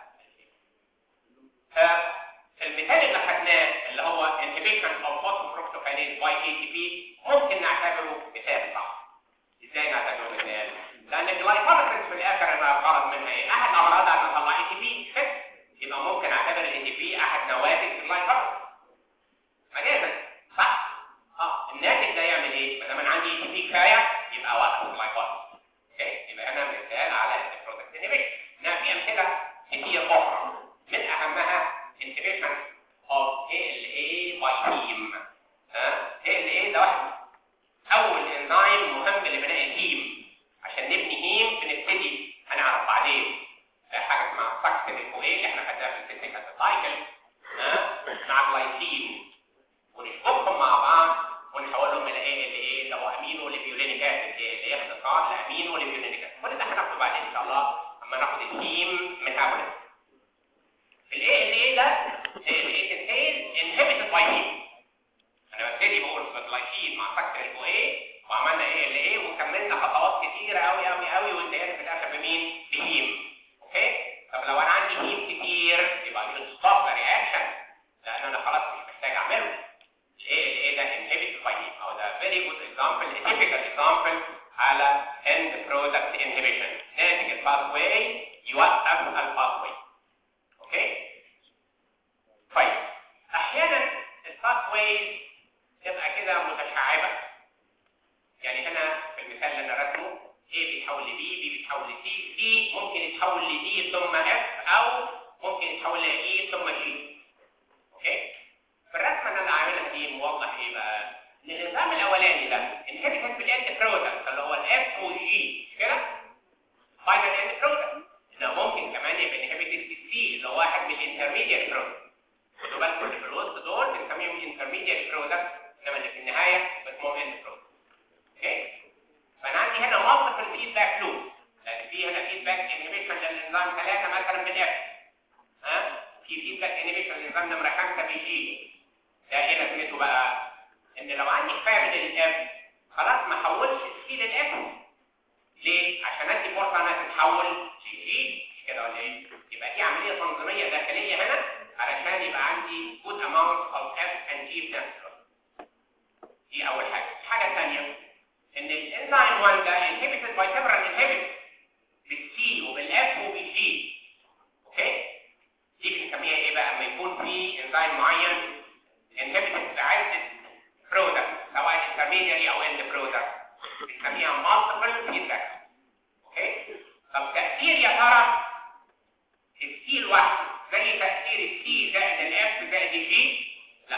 المثال اللي خدناه اللي هو inhibition of phosphofructokinase by ATP ممكن نعتبره مثال صح. ازاي نعتبره مثال؟ لان الجلايكوليسيس في الاخر انا الغرض منها ايه؟ احد اغراضها ان اطلع اي تي بي يبقى ممكن اعتبر الاي تي بي احد نواتج الجلايكوليسيس. مجازا صح؟ اه الناتج ده يعمل ايه؟ ما دام انا عندي اي تي بي كفايه يبقى وقف الجلايكوليسيس. اوكي؟ يبقى انا مثال على البرودكت انهبيشن. انما في امثله كتير اخرى من اهمها inhibition of ALA by heme ها ALA ده واحد اول انزيم مهم لبناء الهيم ايه اللي احنا خدناها في التكنيكال سايكل ها مع جلايسين ونشبكهم مع بعض ونحولهم الى ايه اللي ايه اللي هو امينو ليبيولينيك اسيد ايه اللي هي اختصار لامينو ليبيولينيك اسيد كل ده هناخده بعدين ان شاء الله اما ناخد الهيم ميتابوليزم الايه اللي ايه ده الايه تنتهي انهبيتد باي هيم انا ببتدي بقول في الجلايسين مع فاكتور الكو ايه وعملنا ايه اللي ايه وكملنا خطوات كتيره قوي قوي قوي وانتهينا في الاخر بمين بهيم اوكي طب لو انا عندي هيم كتير يبقى should stop the reaction لان انا خلاص مش محتاج اعمله الايه الايه ده inhibited by heme او ده very good example a typical example على end product inhibition ناتج الباثواي يوقف الباثواي اوكي طيب احيانا الباثواي تبقى كده متشعبه يعني هنا في المثال اللي انا رسمه A بيتحول ل B B بيتحول ل C C ممكن يتحول ل D ثم F او ممكن يتحول ل E ثم G اوكي في الرسمه اللي انا عاملها دي موضح ايه بقى ان النظام الاولاني ده انهبيتد بالاند برودكت اللي هو الاف او جي مش كده فاينل اند برودكت انه ممكن كمان يبقى انهبيتد بالسي اللي هو واحد من الانترميديت برودكت خدوا بالكم اللي في الوسط دول بنسميهم انترميديت برودكت انما اللي في النهايه اسمهم اند برودكت اوكي فانا عندي هنا مالتيبل فيدباك لوب لان في هنا فيدباك انهبيشن للنظام 3 مثلا بالاف ها في فيدباك انهبيشن للنظام نمره 5 بيجي ده ايه لازمته بقى ان لو عندي كفايه من الاف خلاص ما احولش السي للاف ليه عشان ادي فرصه انها تتحول لجي مش كده ولا ايه يبقى دي عمليه تنظيميه داخليه هنا علشان يبقى عندي good amount of F and G في نفس الوقت دي اول حاجه الحاجه الثانيه ان الانزيم 1 ده inhibited by several inhibitors بالسي وبالاف وبالجي اوكي دي بنسميها ايه بقى لما يكون في انزيم معين inhibited بعدة برودكت سواء intermediary او end product بنسميها multiple feedback اوكي طب تأثير يا ترى السي لوحده زي تأثير السي زائد الاف زائد الجي لا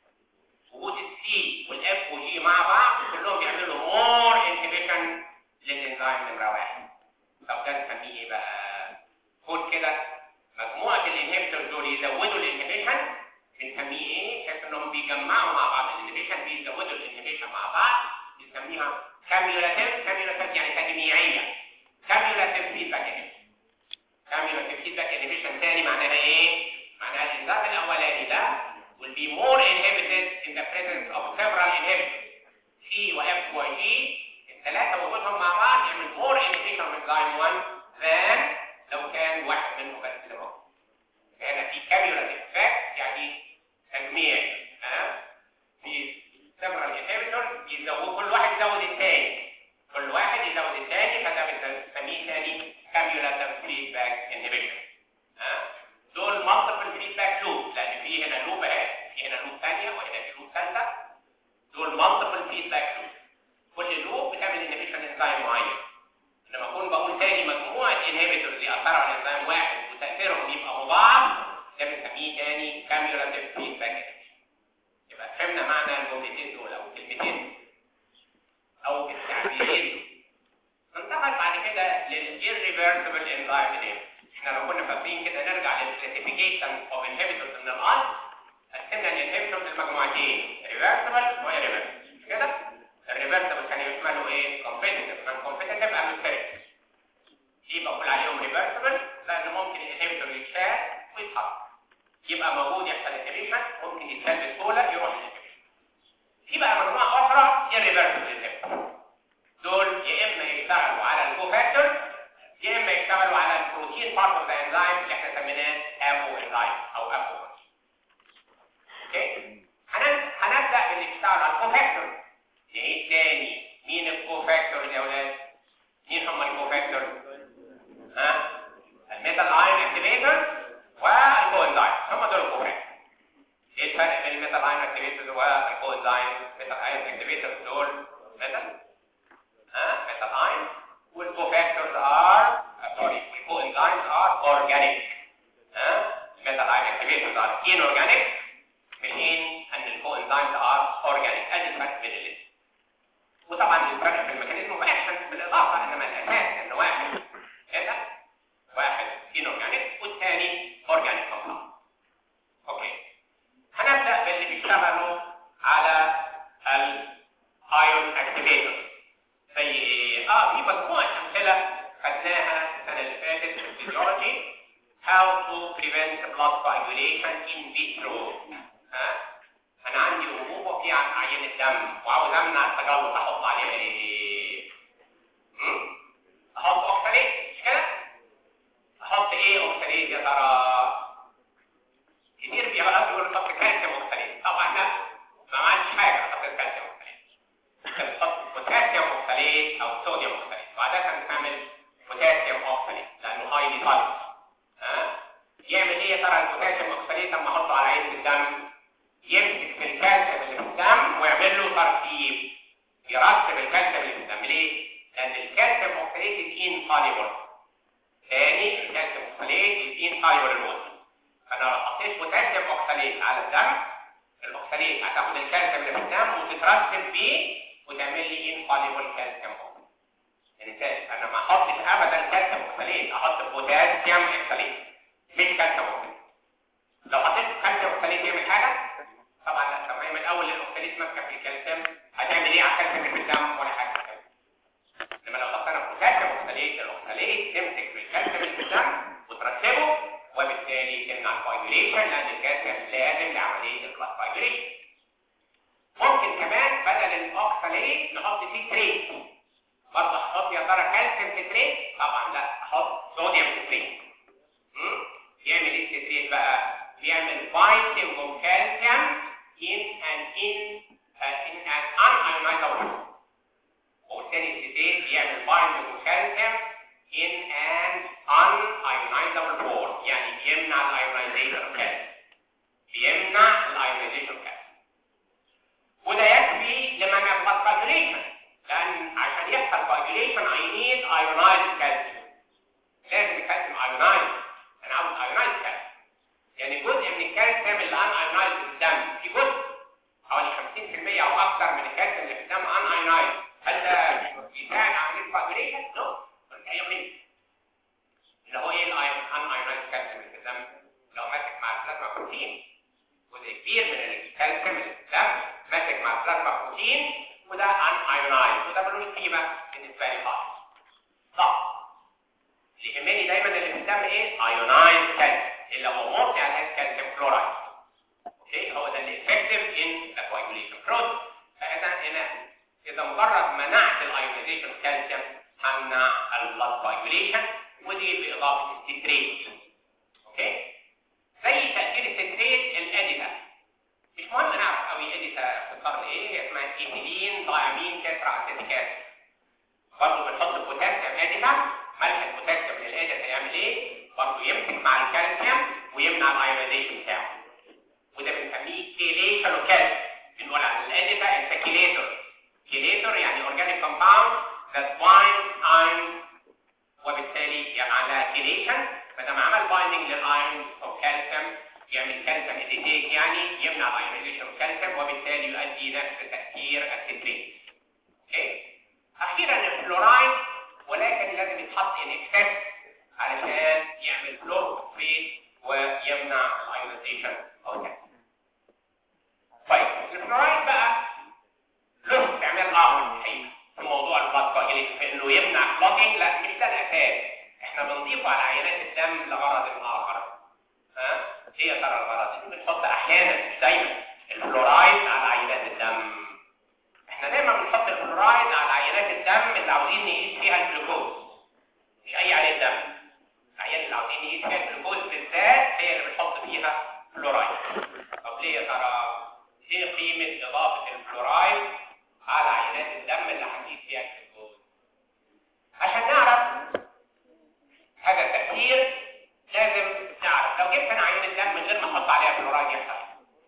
وجود السي والاف والجي مع بعض كلهم بيعملوا more inhibition للانزيم نمرة واحد طب ده نسميه ايه بقى خد كده مجموعة الانهبيتور دول يزودوا الانهبيشن بنسميه ايه؟ بحيث انهم بيجمعوا مع بعض الانهبيشن بيزودوا الانهبيشن مع بعض بنسميها كاميولاتيف كاميولاتيف يعني تجميعيه كاميولاتيف فيدباك انهبيشن كاميولاتيف فيدباك انهبيشن تاني معناها ايه؟ معناها الانزيم الاولاني ده will be more inhibited in the presence of several inhibitors C و F و G الثلاثه وجودهم مع بعض يعمل more inhibition من enzyme 1 than لو كان واحد منهم بس اللي موجود هنا في كاميولاتيف افكت يعني تجميع ها في several inhibitors يزود كل واحد يزود الثاني كل واحد يزود الثاني فده بنسميه ثاني cumulative feedback inhibition ها دول multiple feedback loop لان في هنا لوب اهي في هنا لوب ثانيه وهنا في لوب ثالثه دول multiple feedback loop كل لوب بتعمل inhibition انزيم معين لما اكون بقول تاني مجموعه inhibitors ياثروا على انزيم واحد وتاثيرهم يبقى مضاعف ده بنسميه تاني cumulative feedback inhibition يبقى فهمنا معنى الجملتين دول او الكلمتين او التعبيرين ننتقل بعد كده لل irreversible enzyme inhibitor احنا لو كنا فاكرين كده نرجع للكلاسيفيكيشن اوف inhibitors من الان قسمنا الانهبيتورز لمجموعتين reversible و irreversible كده الريفرسبل كان يشملوا ايه competitive non competitive allosteric دي بقول عليهم reversible لان ممكن الانهبيتور يتشال ويتحط يبقى موجود يحصل انهبيشن ممكن يتشال بسهوله يروح الانهبيشن في بقى مجموعه اخرى irreversible inhibitor دول يا اما يشتغلوا على الكوفاكتور يا اما يشتغلوا على البروتين بارت اوف ذا انزيم اللي احنا سميناه ابو انزيم او ابو اوكي هنبدا باللي بيشتغل على الكوفاكتور ايه تاني مين الكوفاكتور يا اولاد مين هم الكوفاكتور ها الميتال ايون اكتيفيتور والكوانزايم هم دول الكوفاكتور ايه الفرق بين الميتال ايون اكتيفيتور والكوانزايم ميتال ايون اكتيفيتور دول ميتال ها ميتال ايون والكوفاكتورز ار سوري الكوانزايمز ار اورجانيك ها الميتال ايون اكتيفيتورز ار inorganic من حين ان الكوانزايمز ار اورجانيك ادي الفرق بين الاثنين وطبعا الفرق في الميكانيزم واحد بالاضافه انما الاساس ان واحد كده واحد انورجانيك والثاني ان فيترو ها انا عندي انبوبه في عين الدم وعاوز امنع التجلط احط عليها ايه هم؟ احط اوكساليت مش كده احط ايه اوكساليت يا ترى كتير بيغلط يقول نحط كالسيوم اوكساليت طبعا لا ما عملتش حاجه احط كالسيوم اوكساليت بتحط بوتاسيوم اوكساليت او صوديوم اوكساليت وعاده بنعمل بوتاسيوم اوكساليت لانه هايلي سوليد ها يعمل ايه يا ترى البوتاسيوم اوكساليت لما احطه على عين الدم يمسك في الكالسيوم اللي في الدم ويعمل له ترتيب يرتب الكالسيوم اللي في الدم ليه؟ لان الكالسيوم اوكساليت ان soluble ثاني الكالسيوم اوكساليت ان soluble الموت فانا لو حطيت بوتاسيوم اوكساليت على الدم الاوكساليت هتاخد الكالسيوم اللي في الدم وتترتب بيه وتعمل لي ان soluble كالسيوم يعني تاني انا ما احطش ابدا كالسيوم اوكساليت احط بوتاسيوم اوكساليت مش كالسيوم اوكساليت لو حطيت كالسيوم اوكساليت يعمل حاجه طبعا لا طب ما هي من الاول الاوكساليت ماسكه في الكالسيوم هتعمل ايه على الكالسيوم اللي في الدم ولا حاجه لما لو حطينا بوتاسيوم اوكساليت الاوكساليت تمسك في الكالسيوم اللي في الدم وترتبه وبالتالي تمنع الكواجوليشن لان الكالسيوم لازم لعمليه البلاد كواجوليشن ممكن كمان بدل الاوكساليت نحط فيه تريت برضه احط يا ترى كالسيوم تتريت طبعا لا احط صوديوم تتريت يعمل ايه التتريت بقى بيعمل binding of calcium in an in uh, in an unionized form وبالتالي التتريت بيعمل binding of calcium in an unionized form يعني بيمنع الايونيزيشن of calcium بيمنع الايونيزيشن of calcium وده يكفي لمنع البلاد coagulation لان عشان يحصل coagulation I need ionized calcium لازم الكالسيوم ionized انا عاوز ionized calcium يعني جزء من الكالسيوم اللي ان ionized في الدم في جزء حوالي 50% او اكثر من الكالسيوم اللي في الدم ان ionized هل ده بيساعد عمليه coagulation؟ نو ملوش اي قيمه اللي هو ايه الان ionized كالسيوم اللي في الدم لو ماسك مع البلازما بروتين جزء كبير من الكالسيوم اللي في الدم ماسك مع البلازما بروتين وده ان ايونايز وده ملوش قيمه بالنسبه لي خالص صح اللي يهمني دايما اللي في الدم ايه ايونايز كالسيوم اللي هو مرضي على الكالسيوم كلورايد اوكي هو ده اللي افكتيف ان ذا كواجوليشن بروسيس فاذا هنا اذا مجرد منعت الايونيزيشن كالسيوم همنع البلاد كواجوليشن ودي باضافه الستريت اوكي زي تاثير الستريت الاديتا مش مهم نعرف قوي اديتا بتضطر لايه هي اسمها ايثيلين دايامين تترا اسيتيك اسيد برضه بنحط بوتاسيوم اديتا ملح البوتاسيوم للاديتا يعمل ايه برضه يمسك مع الكالسيوم ويمنع الايونيزيشن بتاعه وده بنسميه كيليشن وكالسيوم بنقول على الاديتا انت كيليتور كيليتور يعني اورجانيك كومباوند that binds iron وبالتالي يعمل كيليشن فده عمل بايندنج للايرون او كالسيوم يعمل كالسيوم اديتيك يعني يمنع الايونيزيشن اوف كالسيوم وبالتالي يؤدي نفس تاثير الستريت اوكي اخيرا الفلورايد ولكن لازم يتحط ان اكسس علشان يعمل فلوروفيت ويمنع الايونيزيشن او الكالسيوم طيب الفلورايد بقى له استعمال اخر الحقيقه في موضوع البلاد كواجيليشن في انه يمنع كلوتنج لا مش ده الاساس احنا بنضيفه على عينات الدم لغرض اخر ها ايه يا ترى الغرض بنحط احيانا مش دايما الفلورايد على عينات الدم احنا دايما بنحط الفلورايد على عينات الدم اللي عاوزين نقيس فيها الجلوكوز مش اي عينه دم العينه اللي عاوزين نقيس فيها الجلوكوز بالذات هي اللي بنحط فيها فلورايد طب ليه يا ترى ايه قيمه اضافه الفلورايد على عينات الدم اللي هنقيس فيها الجلوكوز عشان نعرف هذا التأثير لازم نعرف لو جبت انا عينة دم من غير ما احط عليها فلورايد يحصل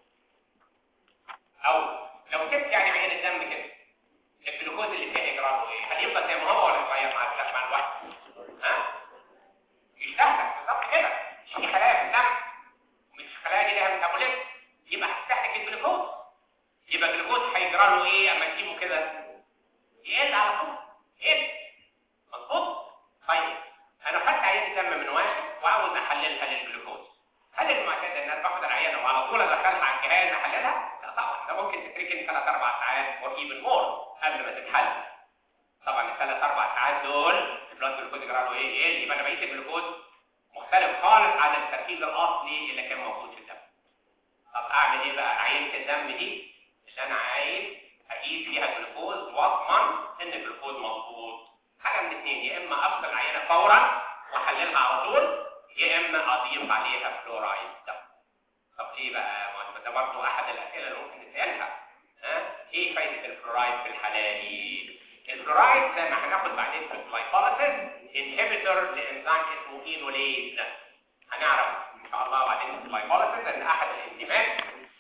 او لو سبت يعني عينة دم كده الجلوكوز اللي فيها اجراءه ايه هل يفضل زي ما هو ولا يتغير مع الوقت مع الوقت ها يستهلك بالظبط كده مش في خلايا في الدم مش الخلايا دي لها ميتابوليزم يبقى هتستهلك الجلوكوز يبقى الجلوكوز هيجرى له ايه اما تسيبه كده يقل على طول يقل مظبوط طيب انا خدت عينه دم من واحد وعاوز احللها للجلوكوز هل المعتاد ان انا باخد العينه وعلى طول ادخلها على الجهاز احللها لا طبعا ده ممكن تتركني 3 4 ساعات اور ايفن مور قبل ما تتحلل طبعا الثلاث اربع ساعات دول البلاد جلوكوز يجرى له ايه ايه يبقى انا بقيت الجلوكوز مختلف خالص عن التركيز الاصلي اللي كان موجود في الدم طب اعمل ايه بقى عينه الدم دي اللي انا عايز اقيس فيها الجلوكوز واضمن ان الجلوكوز مظبوط حاجه من الاثنين يا اما افصل العينه فورا واحللها على طول يا اما اضيف عليها فلورايد طب ليه بقى ما ده برضه احد الاسئله اللي ممكن نسالها ها ايه فايده الفلورايد في الحلال الفلورايد زي ما هناخد بعدين في الجلايكوليسيس انهبيتور لانزيم اسمه اينوليز هنعرف ان شاء الله بعدين في الجلايكوليسيس ان احد الانزيمات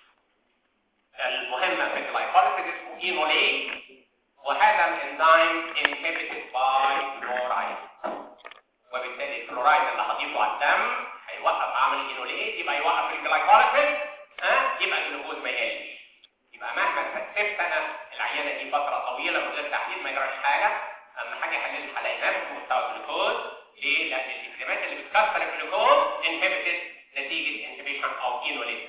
المهمه في الجلايكوليسيس اسمه اينوليز وهذا الانزيم inhibited by fluoride وبالتالي الفلورايد اللي هضيفه على الدم هيوقف عمل الاينوليز يبقى يوقف الجلايكوليسيس ها يبقى الجلوكوز ما يقلش يبقى مهما سبت انا العينه دي فتره طويله من غير تحليل ما يجراش حاجه اهم حاجه احلل هلاقي نفس مستوى الجلوكوز ليه؟ لان الانزيمات اللي بتكسر الجلوكوز انهبيتد نتيجه انهبيشن او اينوليز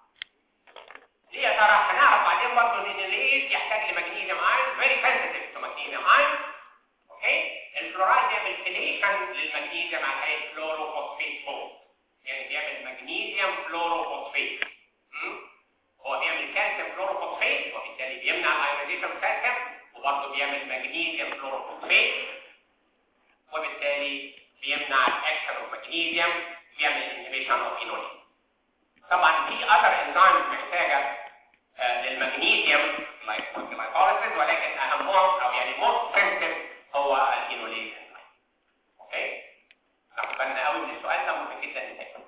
ليه يا ترى هنعرف بعدين برضه ان الاينوليز يحتاج لمغنيسيوم ايون فيري سنسيتيف تو مغنيسيوم ايون اوكي الفلورايد يعمل فيليشن للمغنيسيوم على هيئه فلوروفوسفيت فوق يعني بيعمل مغنيسيوم فلوروفوسفيت هو بيعمل كالسيوم فلوروفوسفيت وبالتالي بيمنع الايونيزيشن الكالسيوم وبرضه بيعمل مغنيسيوم فلوروفوسفيت وبالتالي بيمنع الاكشن اوف مغنيسيوم بيعمل انهبيشن اوف اينولين طبعا في اذر انزيمز محتاجه آه للمغنيسيوم لايك glycolysis ولكن اهمهم او يعني موست سنسيتيف هو الاينولين اوكي ناخد بالنا قوي من السؤال ده ممكن جدا نتاكد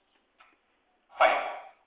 طيب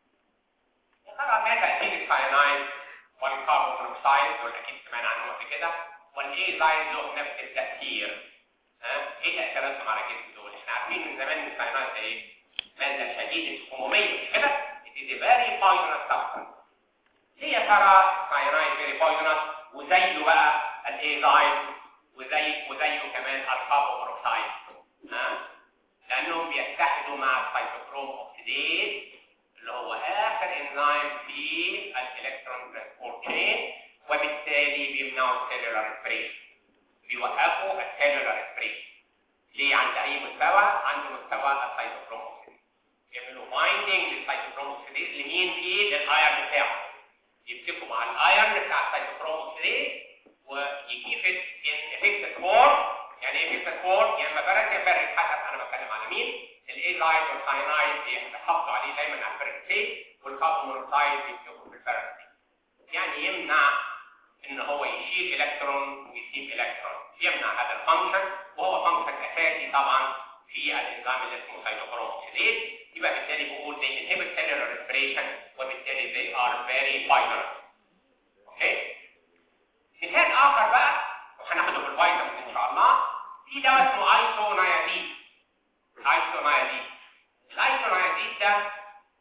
يا ترى ما تاثير الساينايد والكربون مونوكسيد دول اكيد سمعنا عنهم قبل كده والايزايد له نفس التاثير ها ايه تاثيراتهم على الجسم دول احنا عارفين من زمان ان الساينايد ده ايه ماده شديده السموميه مش كده it is a very poisonous substance ليه يا ترى الساينايد very poisonous وزيه بقى الايزايد وزي وزيه كمان الكربون مونوكسيد ها لانهم بيتحدوا مع السيتوكروم اوكسيديز اللي هو اخر انزيم في الالكترون ترانسبورت تشين وبالتالي بيمنعوا السيلولار ريسبريشن بيوقفوا السيلولار ريسبريشن ليه عند اي مستوى عند مستوى السيتوكروم اوكسيديز يعملوا بايندنج للسيتوكروم اوكسيديز لمين فيه للايرن بتاعه يمسكوا مع الايرن بتاع السيتوكروم اوكسيديز ويجيب ان افكتد فورم يعني ايه افكتد فورم يعني مبرد يبرد حسب انا بتكلم على مين الايزايد والساينايد بيحافظوا عليه دايما على البرد ستيت والكربون مونوكسيد بيمسكوا في البرد يعني يمنع ان هو يشيل الكترون ويسيب الكترون يمنع هذا الفانكشن وهو فانكشن اساسي طبعا في الانزيم اللي اسمه سيتوكروم اوكسيديز يبقى بالتالي بقول they inhibit cellular respiration وبالتالي they are very poisonous اوكي مثال اخر بقى وهناخده في الفيتامين ان شاء الله في دواء اسمه ايسونيازيد ايسونيازيد الايسونيازيد ده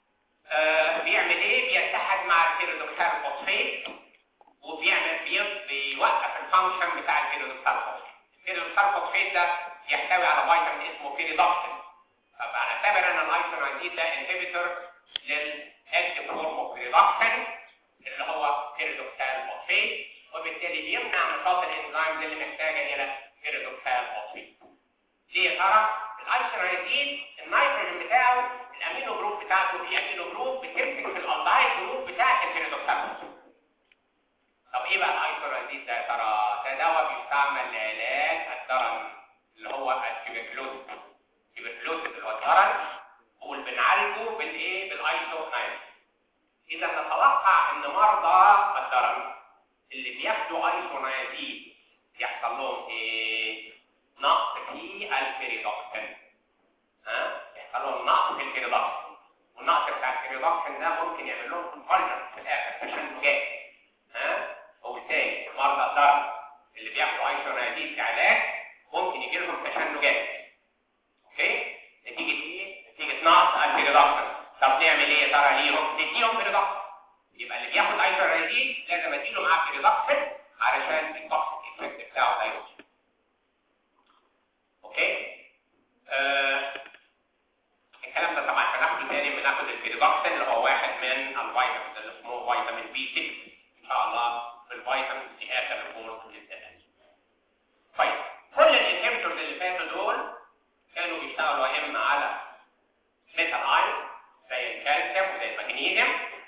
آه بيعمل ايه بيتحد مع البيريدوكسال فوسفيت وبيعمل بيوقف الفانكشن بتاع البيريدوكسال فوسفيت البيريدوكسال فوسفيت ده يحتوي على فيتامين اسمه بيريدوكسين فبنعتبر ان الايسونيازيد ده انهبيتور للاكتيف فورم اوف بيريدوكسين اللي هو بيريدوكسال فوسفيت وبالتالي بيمنع نشاط الانزيم اللي محتاجه الى بيريدوكسال فوسفيت ليه يا ترى الايسونيازيد النيتروجين بتاعه الامينو جروب بتاعته في امينو جروب بتمسك في الالدهايد جروب بتاعه البيريدوكسال فوسفيت طب ايه بقى الايسونيازيد ده يا ترى ده دواء بيستعمل لعلاج الدرن اللي هو التيبركلوز التيبركلوز اللي هو الدرن واللي بنعالجه بالايه بالايسونيازيد اذا نتوقع ان مرضى الدرن اللي بياخدوا ايسونيازيد يحصل لهم ايه نقص في البيريدوكسين ها يحصل لهم نقص في البيريدوكسين والنقص بتاع البيريدوكسين ده ممكن يعمل لهم كونفرجن في الاخر تشنجات ها وبالتالي مرضى الضرب اللي بياخدوا ايسونيازيد كعلاج ممكن يجي لهم تشنجات اوكي نتيجه ايه نتيجه نقص البيريدوكسين طب نعمل ايه يا ترى ليهم نديهم بيريدوكسين يبقى اللي بياخد ايسونيازيد لازم اديله معاه بيريدوكسين علشان التوكسيك افكت بتاعه ده يوصل اوكي آه الكلام ده طبعا هناخده تاني بناخد البيريدوكسين اللي هو واحد من الفيتامينز اللي اسمه فيتامين بي 6 ان شاء الله في الفيتامين في اخر الكورس باذن طيب كل الانهبيتورز اللي فاتوا دول كانوا بيشتغلوا يا اما على ميثال ايون زي الكالسيوم وزي المغنيسيوم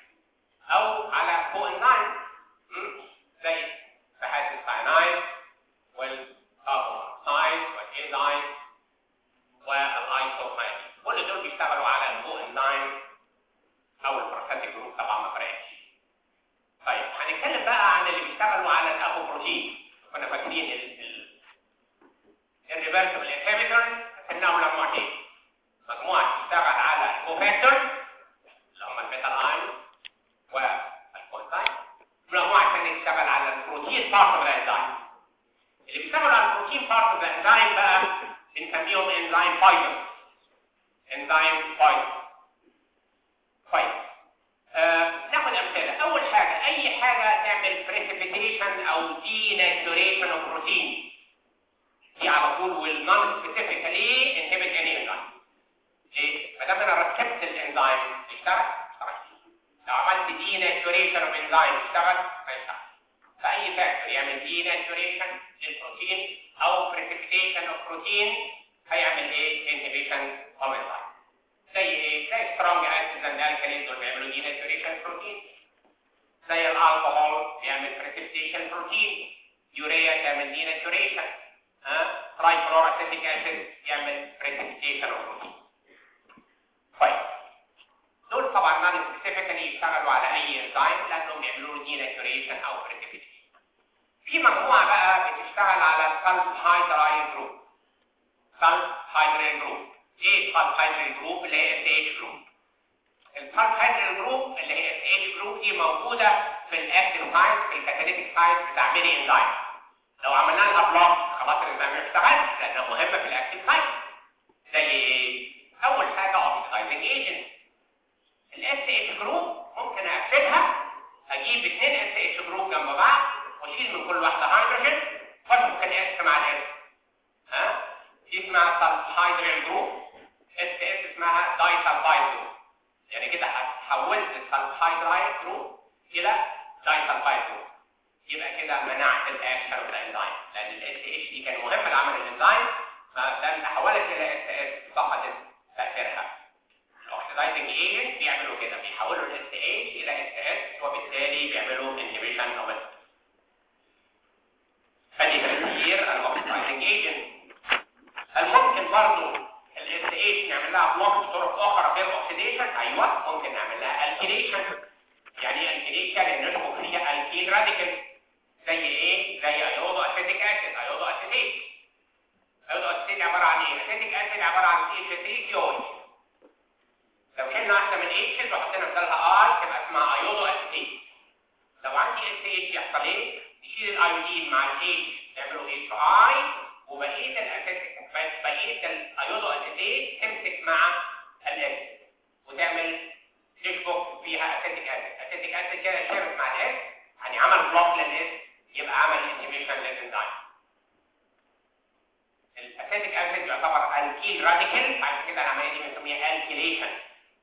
البروتين بارت اوف الانزيم اللي بيشتغلوا على البروتين بارت اوف الانزيم بقى بنسميهم انزيم فايبر انزيم فايبر كويس آه ناخد امثله اول حاجه اي حاجه تعمل بريسيبيتيشن او دي ناتوريشن اوف بروتين دي على طول والنون سبيسيفيكالي انهبت اني انزيم ليه؟ ما دام انا ركبت الانزيم يشتغل اشتغل لو عملت دي ناتوريشن اوف انزيم يشتغل ما يشتغل فاي فاكتور يعمل دي ناتوريشن للبروتين او بريسيبيتيشن اوف بروتين هيعمل ايه؟ انهبيشن اوف انزيم زي ايه؟ زي سترونج اسيدز اند الكاليز دول بيعملوا دي ناتوريشن بروتين زي الالكوهول بيعمل بريسيبيتيشن بروتين يوريا تعمل دي ناتوريشن ها تراي فلوراسيتيك اسيد يعمل بريسيبيتيشن اوف بروتين طيب دول طبعا نون سبيسيفيكالي يشتغلوا على اي انزيم لانهم بيعملوا له دي ناتوريشن او بريسيبيتيشن في مجموعه بقى بتشتغل على السلف هايدرايل جروب سلف هايدرايل جروب ايه السلف هايدرايل جروب اللي هي اس اتش جروب السلف هايدرايل جروب اللي هي اس اتش جروب دي موجوده في الاكتيف سايت في الكاتاليتيك سايت بتاع ميني انزيم لو عملنا لها بلوك خلاص الانزيم ما يشتغلش لانها مهمه في الاكتيف سايت زي اول حاجه اوكسيدايزنج ايجنت الاس اتش جروب ممكن اقفلها اجيب اثنين اس اتش جروب جنب بعض واشيل من كل واحده هيدروجين واشوف كان اس مع الاس ها دي اسمها سلفايدريل جروب اس اس اسمها داي سلفايد جروب يعني كده حولت السلفايدرايل جروب الى داي سلفايد جروب يبقى كده منعت الاكشن اوف الانزيم لان الاس اتش دي كان مهم لعمل الانزيم فلما تحولت الى اس اس فقدت تاثيرها الاوكسيدايزنج ايجنت بيعملوا كده بيحولوا الاس اتش الى اس اس وبالتالي بيعملوا انهبيشن اوف فدي تفسير الاوكسيدايزنج ايجنت الممكن برضه الاس اتش نعمل لها بلوك بطرق اخرى غير اوكسيديشن ايوه ممكن نعمل لها الكيليشن يعني ايه الكيليشن ان نشبك فيها الكيل راديكال زي ايه زي ايودو اسيتيك اسيد ايودو اسيتيك ايودو اسيتيك عباره عن ايه اسيتيك اسيد عباره عن سي اتش 3 سي او لو شلنا واحده من اتش وحطينا بدلها اي تبقى اسمها ايودو اسيتيك لو عندي اس اتش يحصل ايه نشيل الايودين مع الاتش نعمله اتش اي وبقيه الاسيتيك بقيه الايودو اسيتيك تمسك مع الاس وتعمل تشبك فيها اسيتيك اسيد اسيتيك اسيد كده شابك مع الاس يعني عمل بلوك للاس يبقى عمل انهبيشن للانزيم الاسيتيك اسيد يعتبر الكيل راديكال عشان كده العمليه دي بنسميها الكيليشن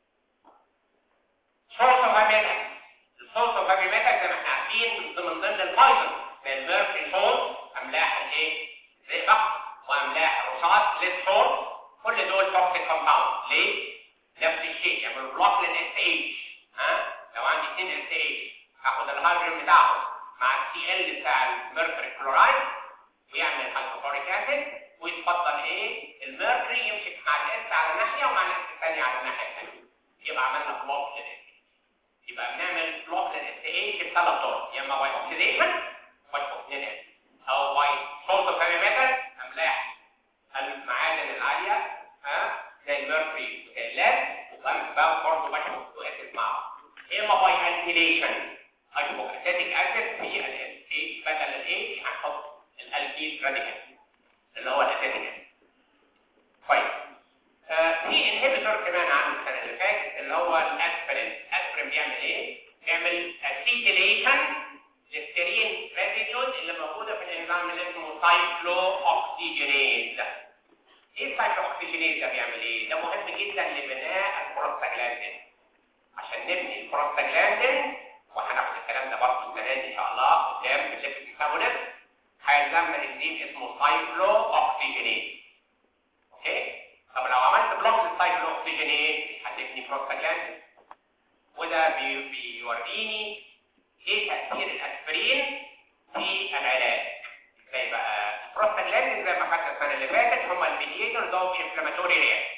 سورس اوف هابيتال السورس اوف هابيتال زي ما احنا عارفين من ضمن البايثون زي الميركوري سولت املاح الايه زئبق واملاح الرصاص ليد سولت كل دول توكسيك كومباوند ليه نفس الشيء يعملوا بلوك للاس اتش ها لو عندي اثنين اس اتش هاخد الهيدروجين بتاعهم مع السي ال بتاع الميركوري كلورايد ويعمل هيدروكلوريك اسيد ويتفضل ايه الميركوري يمسك مع الاس على ناحيه ومع الاس الثانيه على الناحيه الثانيه يبقى عملنا بلوك للاس يبقى بنعمل بلوك للاس اتش بثلاث طرق يا اما باي اوكسيديشن واشبك اثنين اس او باي سولت اوف هيفي ميتال املاح المعادن العاليه ها زي الميركوري وزي اللاد وبقى برضه بشبك تو اسيد معاهم يا اما باي انتيليشن اشبك اسيتيك اسيد في الاس اتش بدل الاتش هنحط الالكيل راديكال اللي هو الاسيتيك اسيد طيب آه في انهبيتور كمان عن السنه اللي فاتت اللي هو الاسبرين الاسبرين بيعمل ايه بيعمل اسيتيليشن للسيرين ريزيديوز اللي موجوده في الانزيم اللي اسمه سايكلو اوكسيجينيز ايه السايكلو اوكسيجينيز ده بيعمل ايه ده مهم جدا لبناء البروستاجلاندين عشان نبني البروستاجلاندين وهناخد الكلام ده برضه السنه دي ان شاء الله قدام في الليبس ميتابوليزم هيلزمنا انزيم اسمه سايكلو اوكسيجينيز اوكي طب لو عملت بلوك للسايكلو اوكسيجينيز هتبني بروستاجلاندين وده بي بيوريني ايه تاثير الاسبرين في العلاج زي بقى البروستاجلاندين زي ما خدنا السنه اللي فاتت هم الميديتورز اوف انفلاماتوري رياكشن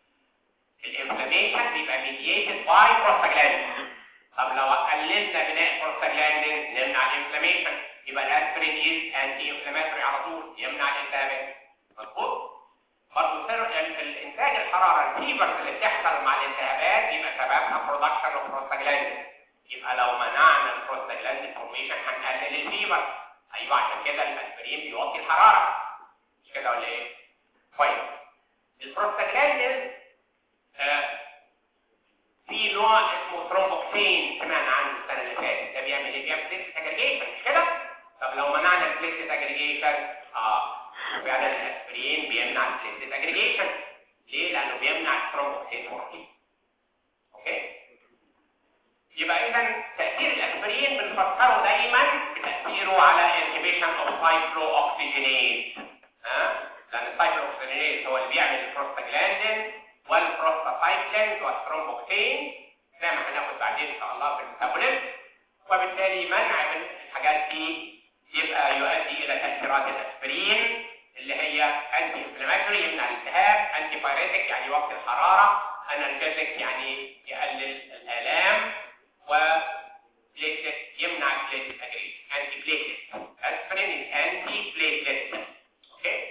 الانفلاميشن بيبقى ميديتد باي بروستاجلاندين طب لو قللنا بناء البروستاجلاندين نمنع الانفلاميشن يبقى الاسبرين از انتي انفلاماتوري على طول يمنع الالتهابات مظبوط برضه سر الانتاج الحراره الفيبرز اللي بتحصل مع الالتهابات بيبقى سببها برودكشن اوف بروستاجلاندين يبقى لو منعنا البروستاجلاندين فورميشن هنقلل الفيبر ايوه عشان كده الاسبرين بيوطي الحراره مش كده ولا ايه طيب البروستاجلاندين آه في نوع اسمه ثرومبوكسين سمعنا عنه السنه اللي فاتت ده بيعمل ايه بيعمل بليت اجريجيشن مش كده طب لو منعنا البليت اجريجيشن اه فعلا الاسبرين بيمنع البليت اجريجيشن ليه لانه بيمنع الثرومبوكسين هرمون اوكي يبقى اذا تاثير الاسبرين بنفسره دايما بتاثيره على انهبيشن اوف سايكلو اوكسجينيز ها لان السايكلو اوكسجينيز هو اللي بيعمل البروستاجلاندين والبروستاسايكلين والثرومبوكسين زي ما هناخد بعدين ان شاء الله في الميتابوليزم وبالتالي منع من الحاجات دي يبقى يؤدي الى تاثيرات الاسبرين اللي هي انتي انفلاماتوري يمنع الالتهاب انتي بايريتك يعني يوقف الحراره انرجيتك يعني يقلل الالام وبليتلت يمنع البليتلت اجريشن انتي بليتلت اسبرين انتي بليتلت اوكي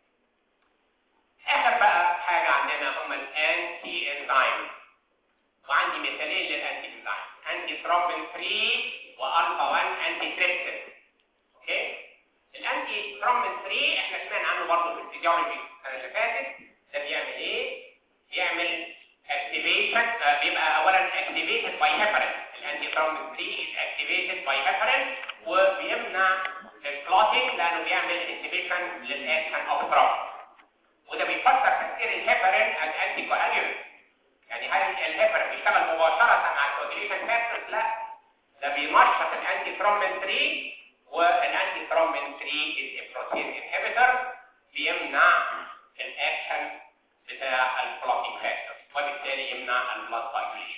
اخر بقى حاجه عندنا هم الانتي انزيم وعندي مثالين للانتي انزيم انتي ثرومبين 3 والفا 1 انتي تريبسين اوكي الانتي ثرومبين 3 احنا سمعنا عنه برضه في الفيزيولوجي السنه اللي فاتت ده بيعمل ايه بيعمل اكتيفيشن بيبقى اولا اكتيفيتد باي هيبرين الانتي ثرومبين 3 از اكتيفيتد باي هيبرين وبيمنع الكلوتينج لانه بيعمل انتيبيشن للاكشن اوف ثرومبين وده بيفسر تاثير الهيبرين از انتي كواجولانت يعني هل الهيبرين بيشتغل مباشره مع الكواجوليشن فاكتورز لا ده بينشط الانتي ثرومبين 3 والانتي ثرومبين 3 از بروتين انهبيتور بيمنع الاكشن بتاع الكلوتينج فاكتورز وبالتالي يمنع البلاد سايكليشن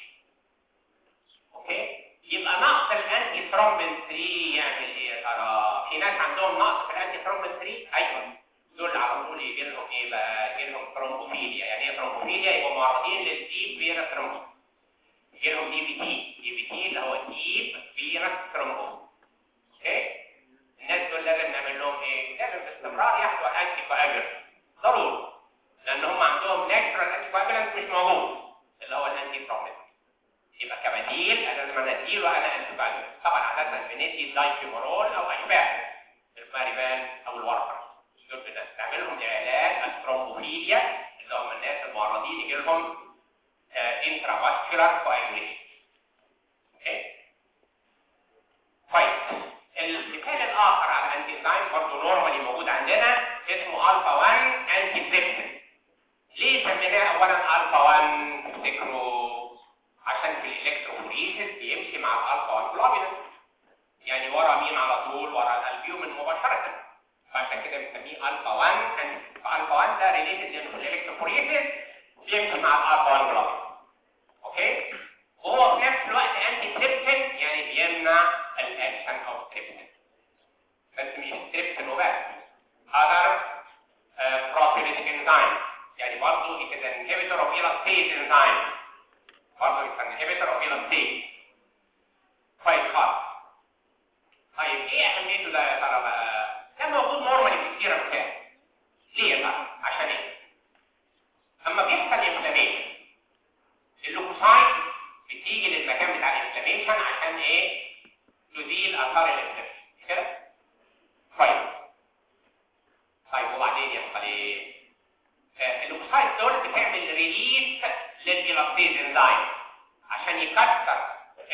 اوكي يبقى نقص الانتي ثرومبين 3 يعمل ايه يا ترى في ناس عندهم نقص في الانتي ثرومبين 3 ايوه دول على طول يجي لهم ايه بقى يجي لهم ثرومبوفيليا يعني ايه ثرومبوفيليا يبقوا معرضين للديب فيروس ثرومبوس يجي لهم دي بي تي دي بي تي اللي هو ديب فيروس ثرومبوس اوكي الناس دول لازم نعمل لهم ايه لازم باستمرار ياخدوا انتي كواجولانت ضروري لان هم عندهم ناتشرال انتي كواجولانت مش موجود اللي هو الانتي ثرومبين يبقى كبديل انا لازم اديله انا انتي كواجولانت طبعا عاده بندي دايفيمورول او اشباه الماريبان او الورفر دول بنستعملهم لعلاج الثرومبوفيليا اللي هم الناس المعرضين يجي لهم انترافاسكولار كواجوليشن اوكي طيب المثال الاخر على انتي انزيم برضه نورمالي موجود عندنا اسمه الفا 1 انتي تريبسين ليه سميناه اولا الفا 1 تفتكروا عشان في الالكتروفوريسيس بيمشي مع الالفا 1 جلوبولين يعني ورا مين على طول ورا الالبيومين مباشره فعشان كده بنسميه الفا 1 الفا 1 ده ريليتد للالكتروفوريسيس بيمشي مع الالفا 1 جلوبولين اوكي وهو في نفس الوقت انتي تريبسين يعني بيمنع الاكشن اوف تريبسين بس مش تريبسين وبس other uh, proteolytic enzymes يعني برضه it is an inhibitor of elastase enzyme برضه it's an inhibitor of elastase كويس خالص طيب ايه اهميته ده يا ترى بقى ده موجود نورمالي في كتير امثال ليه يا ترى عشان ايه اما بيحصل انفلاميشن اللوكوسايت بتيجي للمكان بتاع الانفلاميشن عشان ايه تزيل اثار الانفلاميشن كده طيب طيب وبعدين يحصل ايه آه اللوكوسايت دول بتعمل ريليس للإلاستيز انزيم عشان يكسر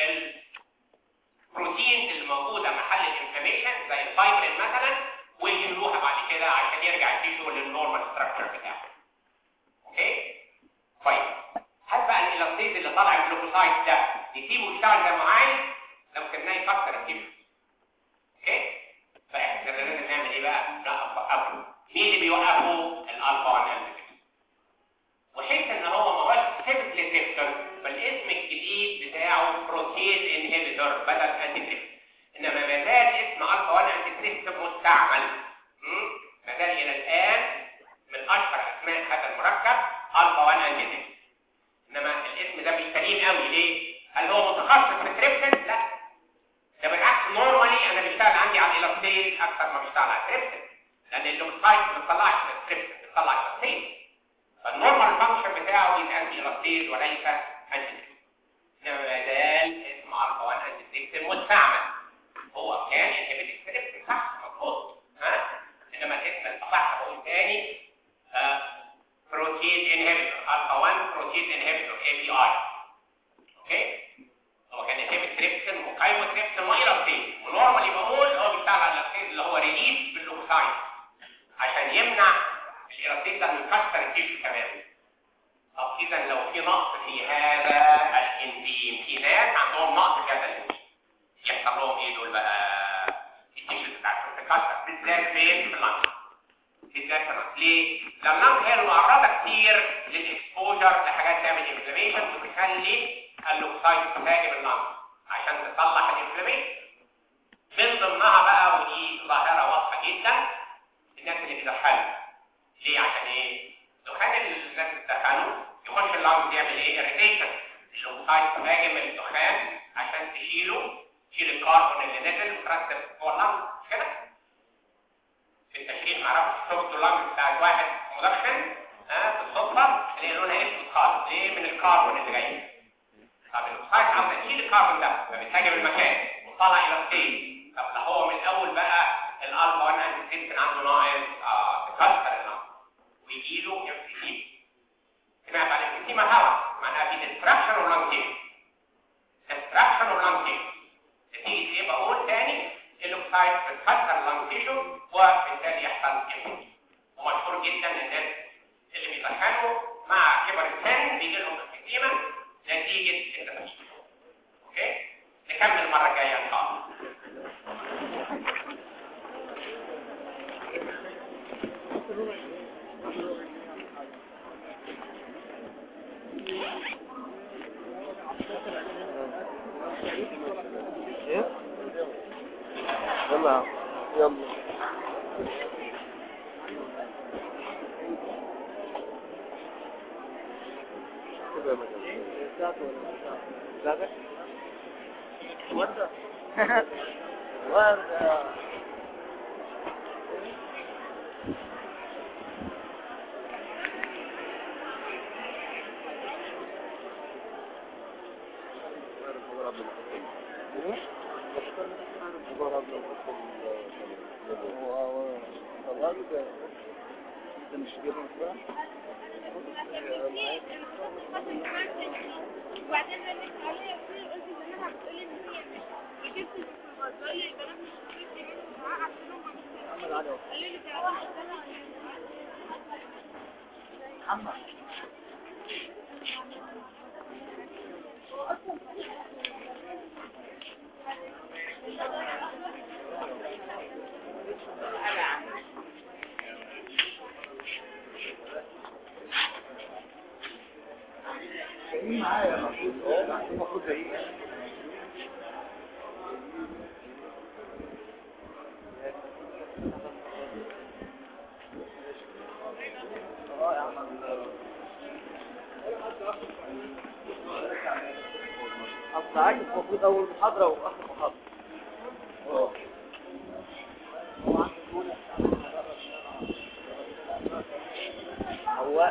البروتينز الموجوده محل الانفلاميشن زي الفايبرين مثلا ويشيلوها بعد كده عشان يرجع التيشو للنورمال ستراكشر بتاعه اوكي طيب هل بقى الالاستيز اللي طالع من اللوكوسايت ده نسيبه يشتغل زي ما عايز لو كنا يكسر التيشو اوكي فاحنا لازم نعمل ايه بقى نوقفه مين اللي بيوقفه الالفا 1 انتيبيوتيك وحيث ان هو ما هوش سيبت ريسبتور فالاسم الجديد بتاعه بروتين انهبيتور بدل انتي انما ما زال اسم الفا 1 انتي مستعمل ما زال الى الان من اشهر اسماء هذا المركب الفا 1 انتي انما الاسم ده مش سليم قوي ليه هل هو متخصص في التريبسين لا ده بالعكس نورمالي انا بيشتغل عندي على الالاستيز اكثر ما بيشتغل على التريبسين لان اللوكسايت ما بتطلعش التريبسين بتطلع الالاستيز فالنورمال فانكشن بتاعه يبقى انتي الاستيز وليس انتي انما ما زال اسم الفا 1 انتي مستعمل هو كان ينهبت التريبسين صح هايبوتريبسين وايلاكتيز ونورمالي بقول هو بيشتغل على الالاكتيز اللي هو ريليس باللوكساين عشان يمنع الايلاكتيز ده انه يكسر التيشو كمان طب اذا لو في نقص في هذا الانزيم في ناس عندهم نقص في هذا الانزيم يحصل لهم ايه دول بقى التيشو بتاعتهم تتكسر بالذات فين في اللنج بالذات في اللنج ليه؟ لان اللنج هي المعرضه كتير للاكسبوجر لحاجات تعمل انفلاميشن وتخلي اللوكسايد تهاجم اللنج عشان تصلح الانفلاميشن من ضمنها بقى ودي ظاهره واضحه جدا الناس اللي بيدخنوا ليه عشان ايه؟ دخان الناس اللي بيدخنوا يخش اللنج يعمل ايه؟ اريتيشن اللوكسايد تهاجم الدخان عشان تشيله تشيل الكربون اللي نزل وترتب جوه اللنج مش كده؟ في التشريح معرفش شفتوا اللنج بتاعت واحد مدخن ها بالصدفه اللي لونها اسود خالص ليه؟ من الكربون اللي جاي طب الاوكسايد عاوز تشيل الكربون ده فبتهاجم المكان وطلع الى الستيج طب لو هو من الاول بقى الالفا 1 انتي عنده ناقص اه تكسر النقص ويجي له امفيتيما سمعت عن الامفيتيما هوا معناها في ديستراكشن اوف لانج تيشو ديستراكشن اوف لانج تيشو نتيجه ايه بقول تاني الاوكسايد بتكسر اللانج تيشو وبالتالي يحصل امفيتيما ومشهور جدا الناس اللي بيدخنوا مع كبر السن بيجي لهم امفيتيما نتيجة التفشيل اوكي نكمل المرة الجاية ان شاء الله يلا يلا كده مكان وردة وردة مش جبنا وبعدين لما عليا كل قلت زمانها بتقولي ان هي مش جبت بتقول لي البنات مش جبت معاه عشان هم محمد علي قالوا لي تعالى محمد معايا المفروض المفروض زي اه يا عم اصل عايز المفروض اول محاضره واخر محاضره اه هو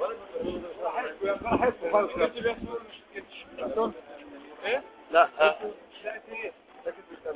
لا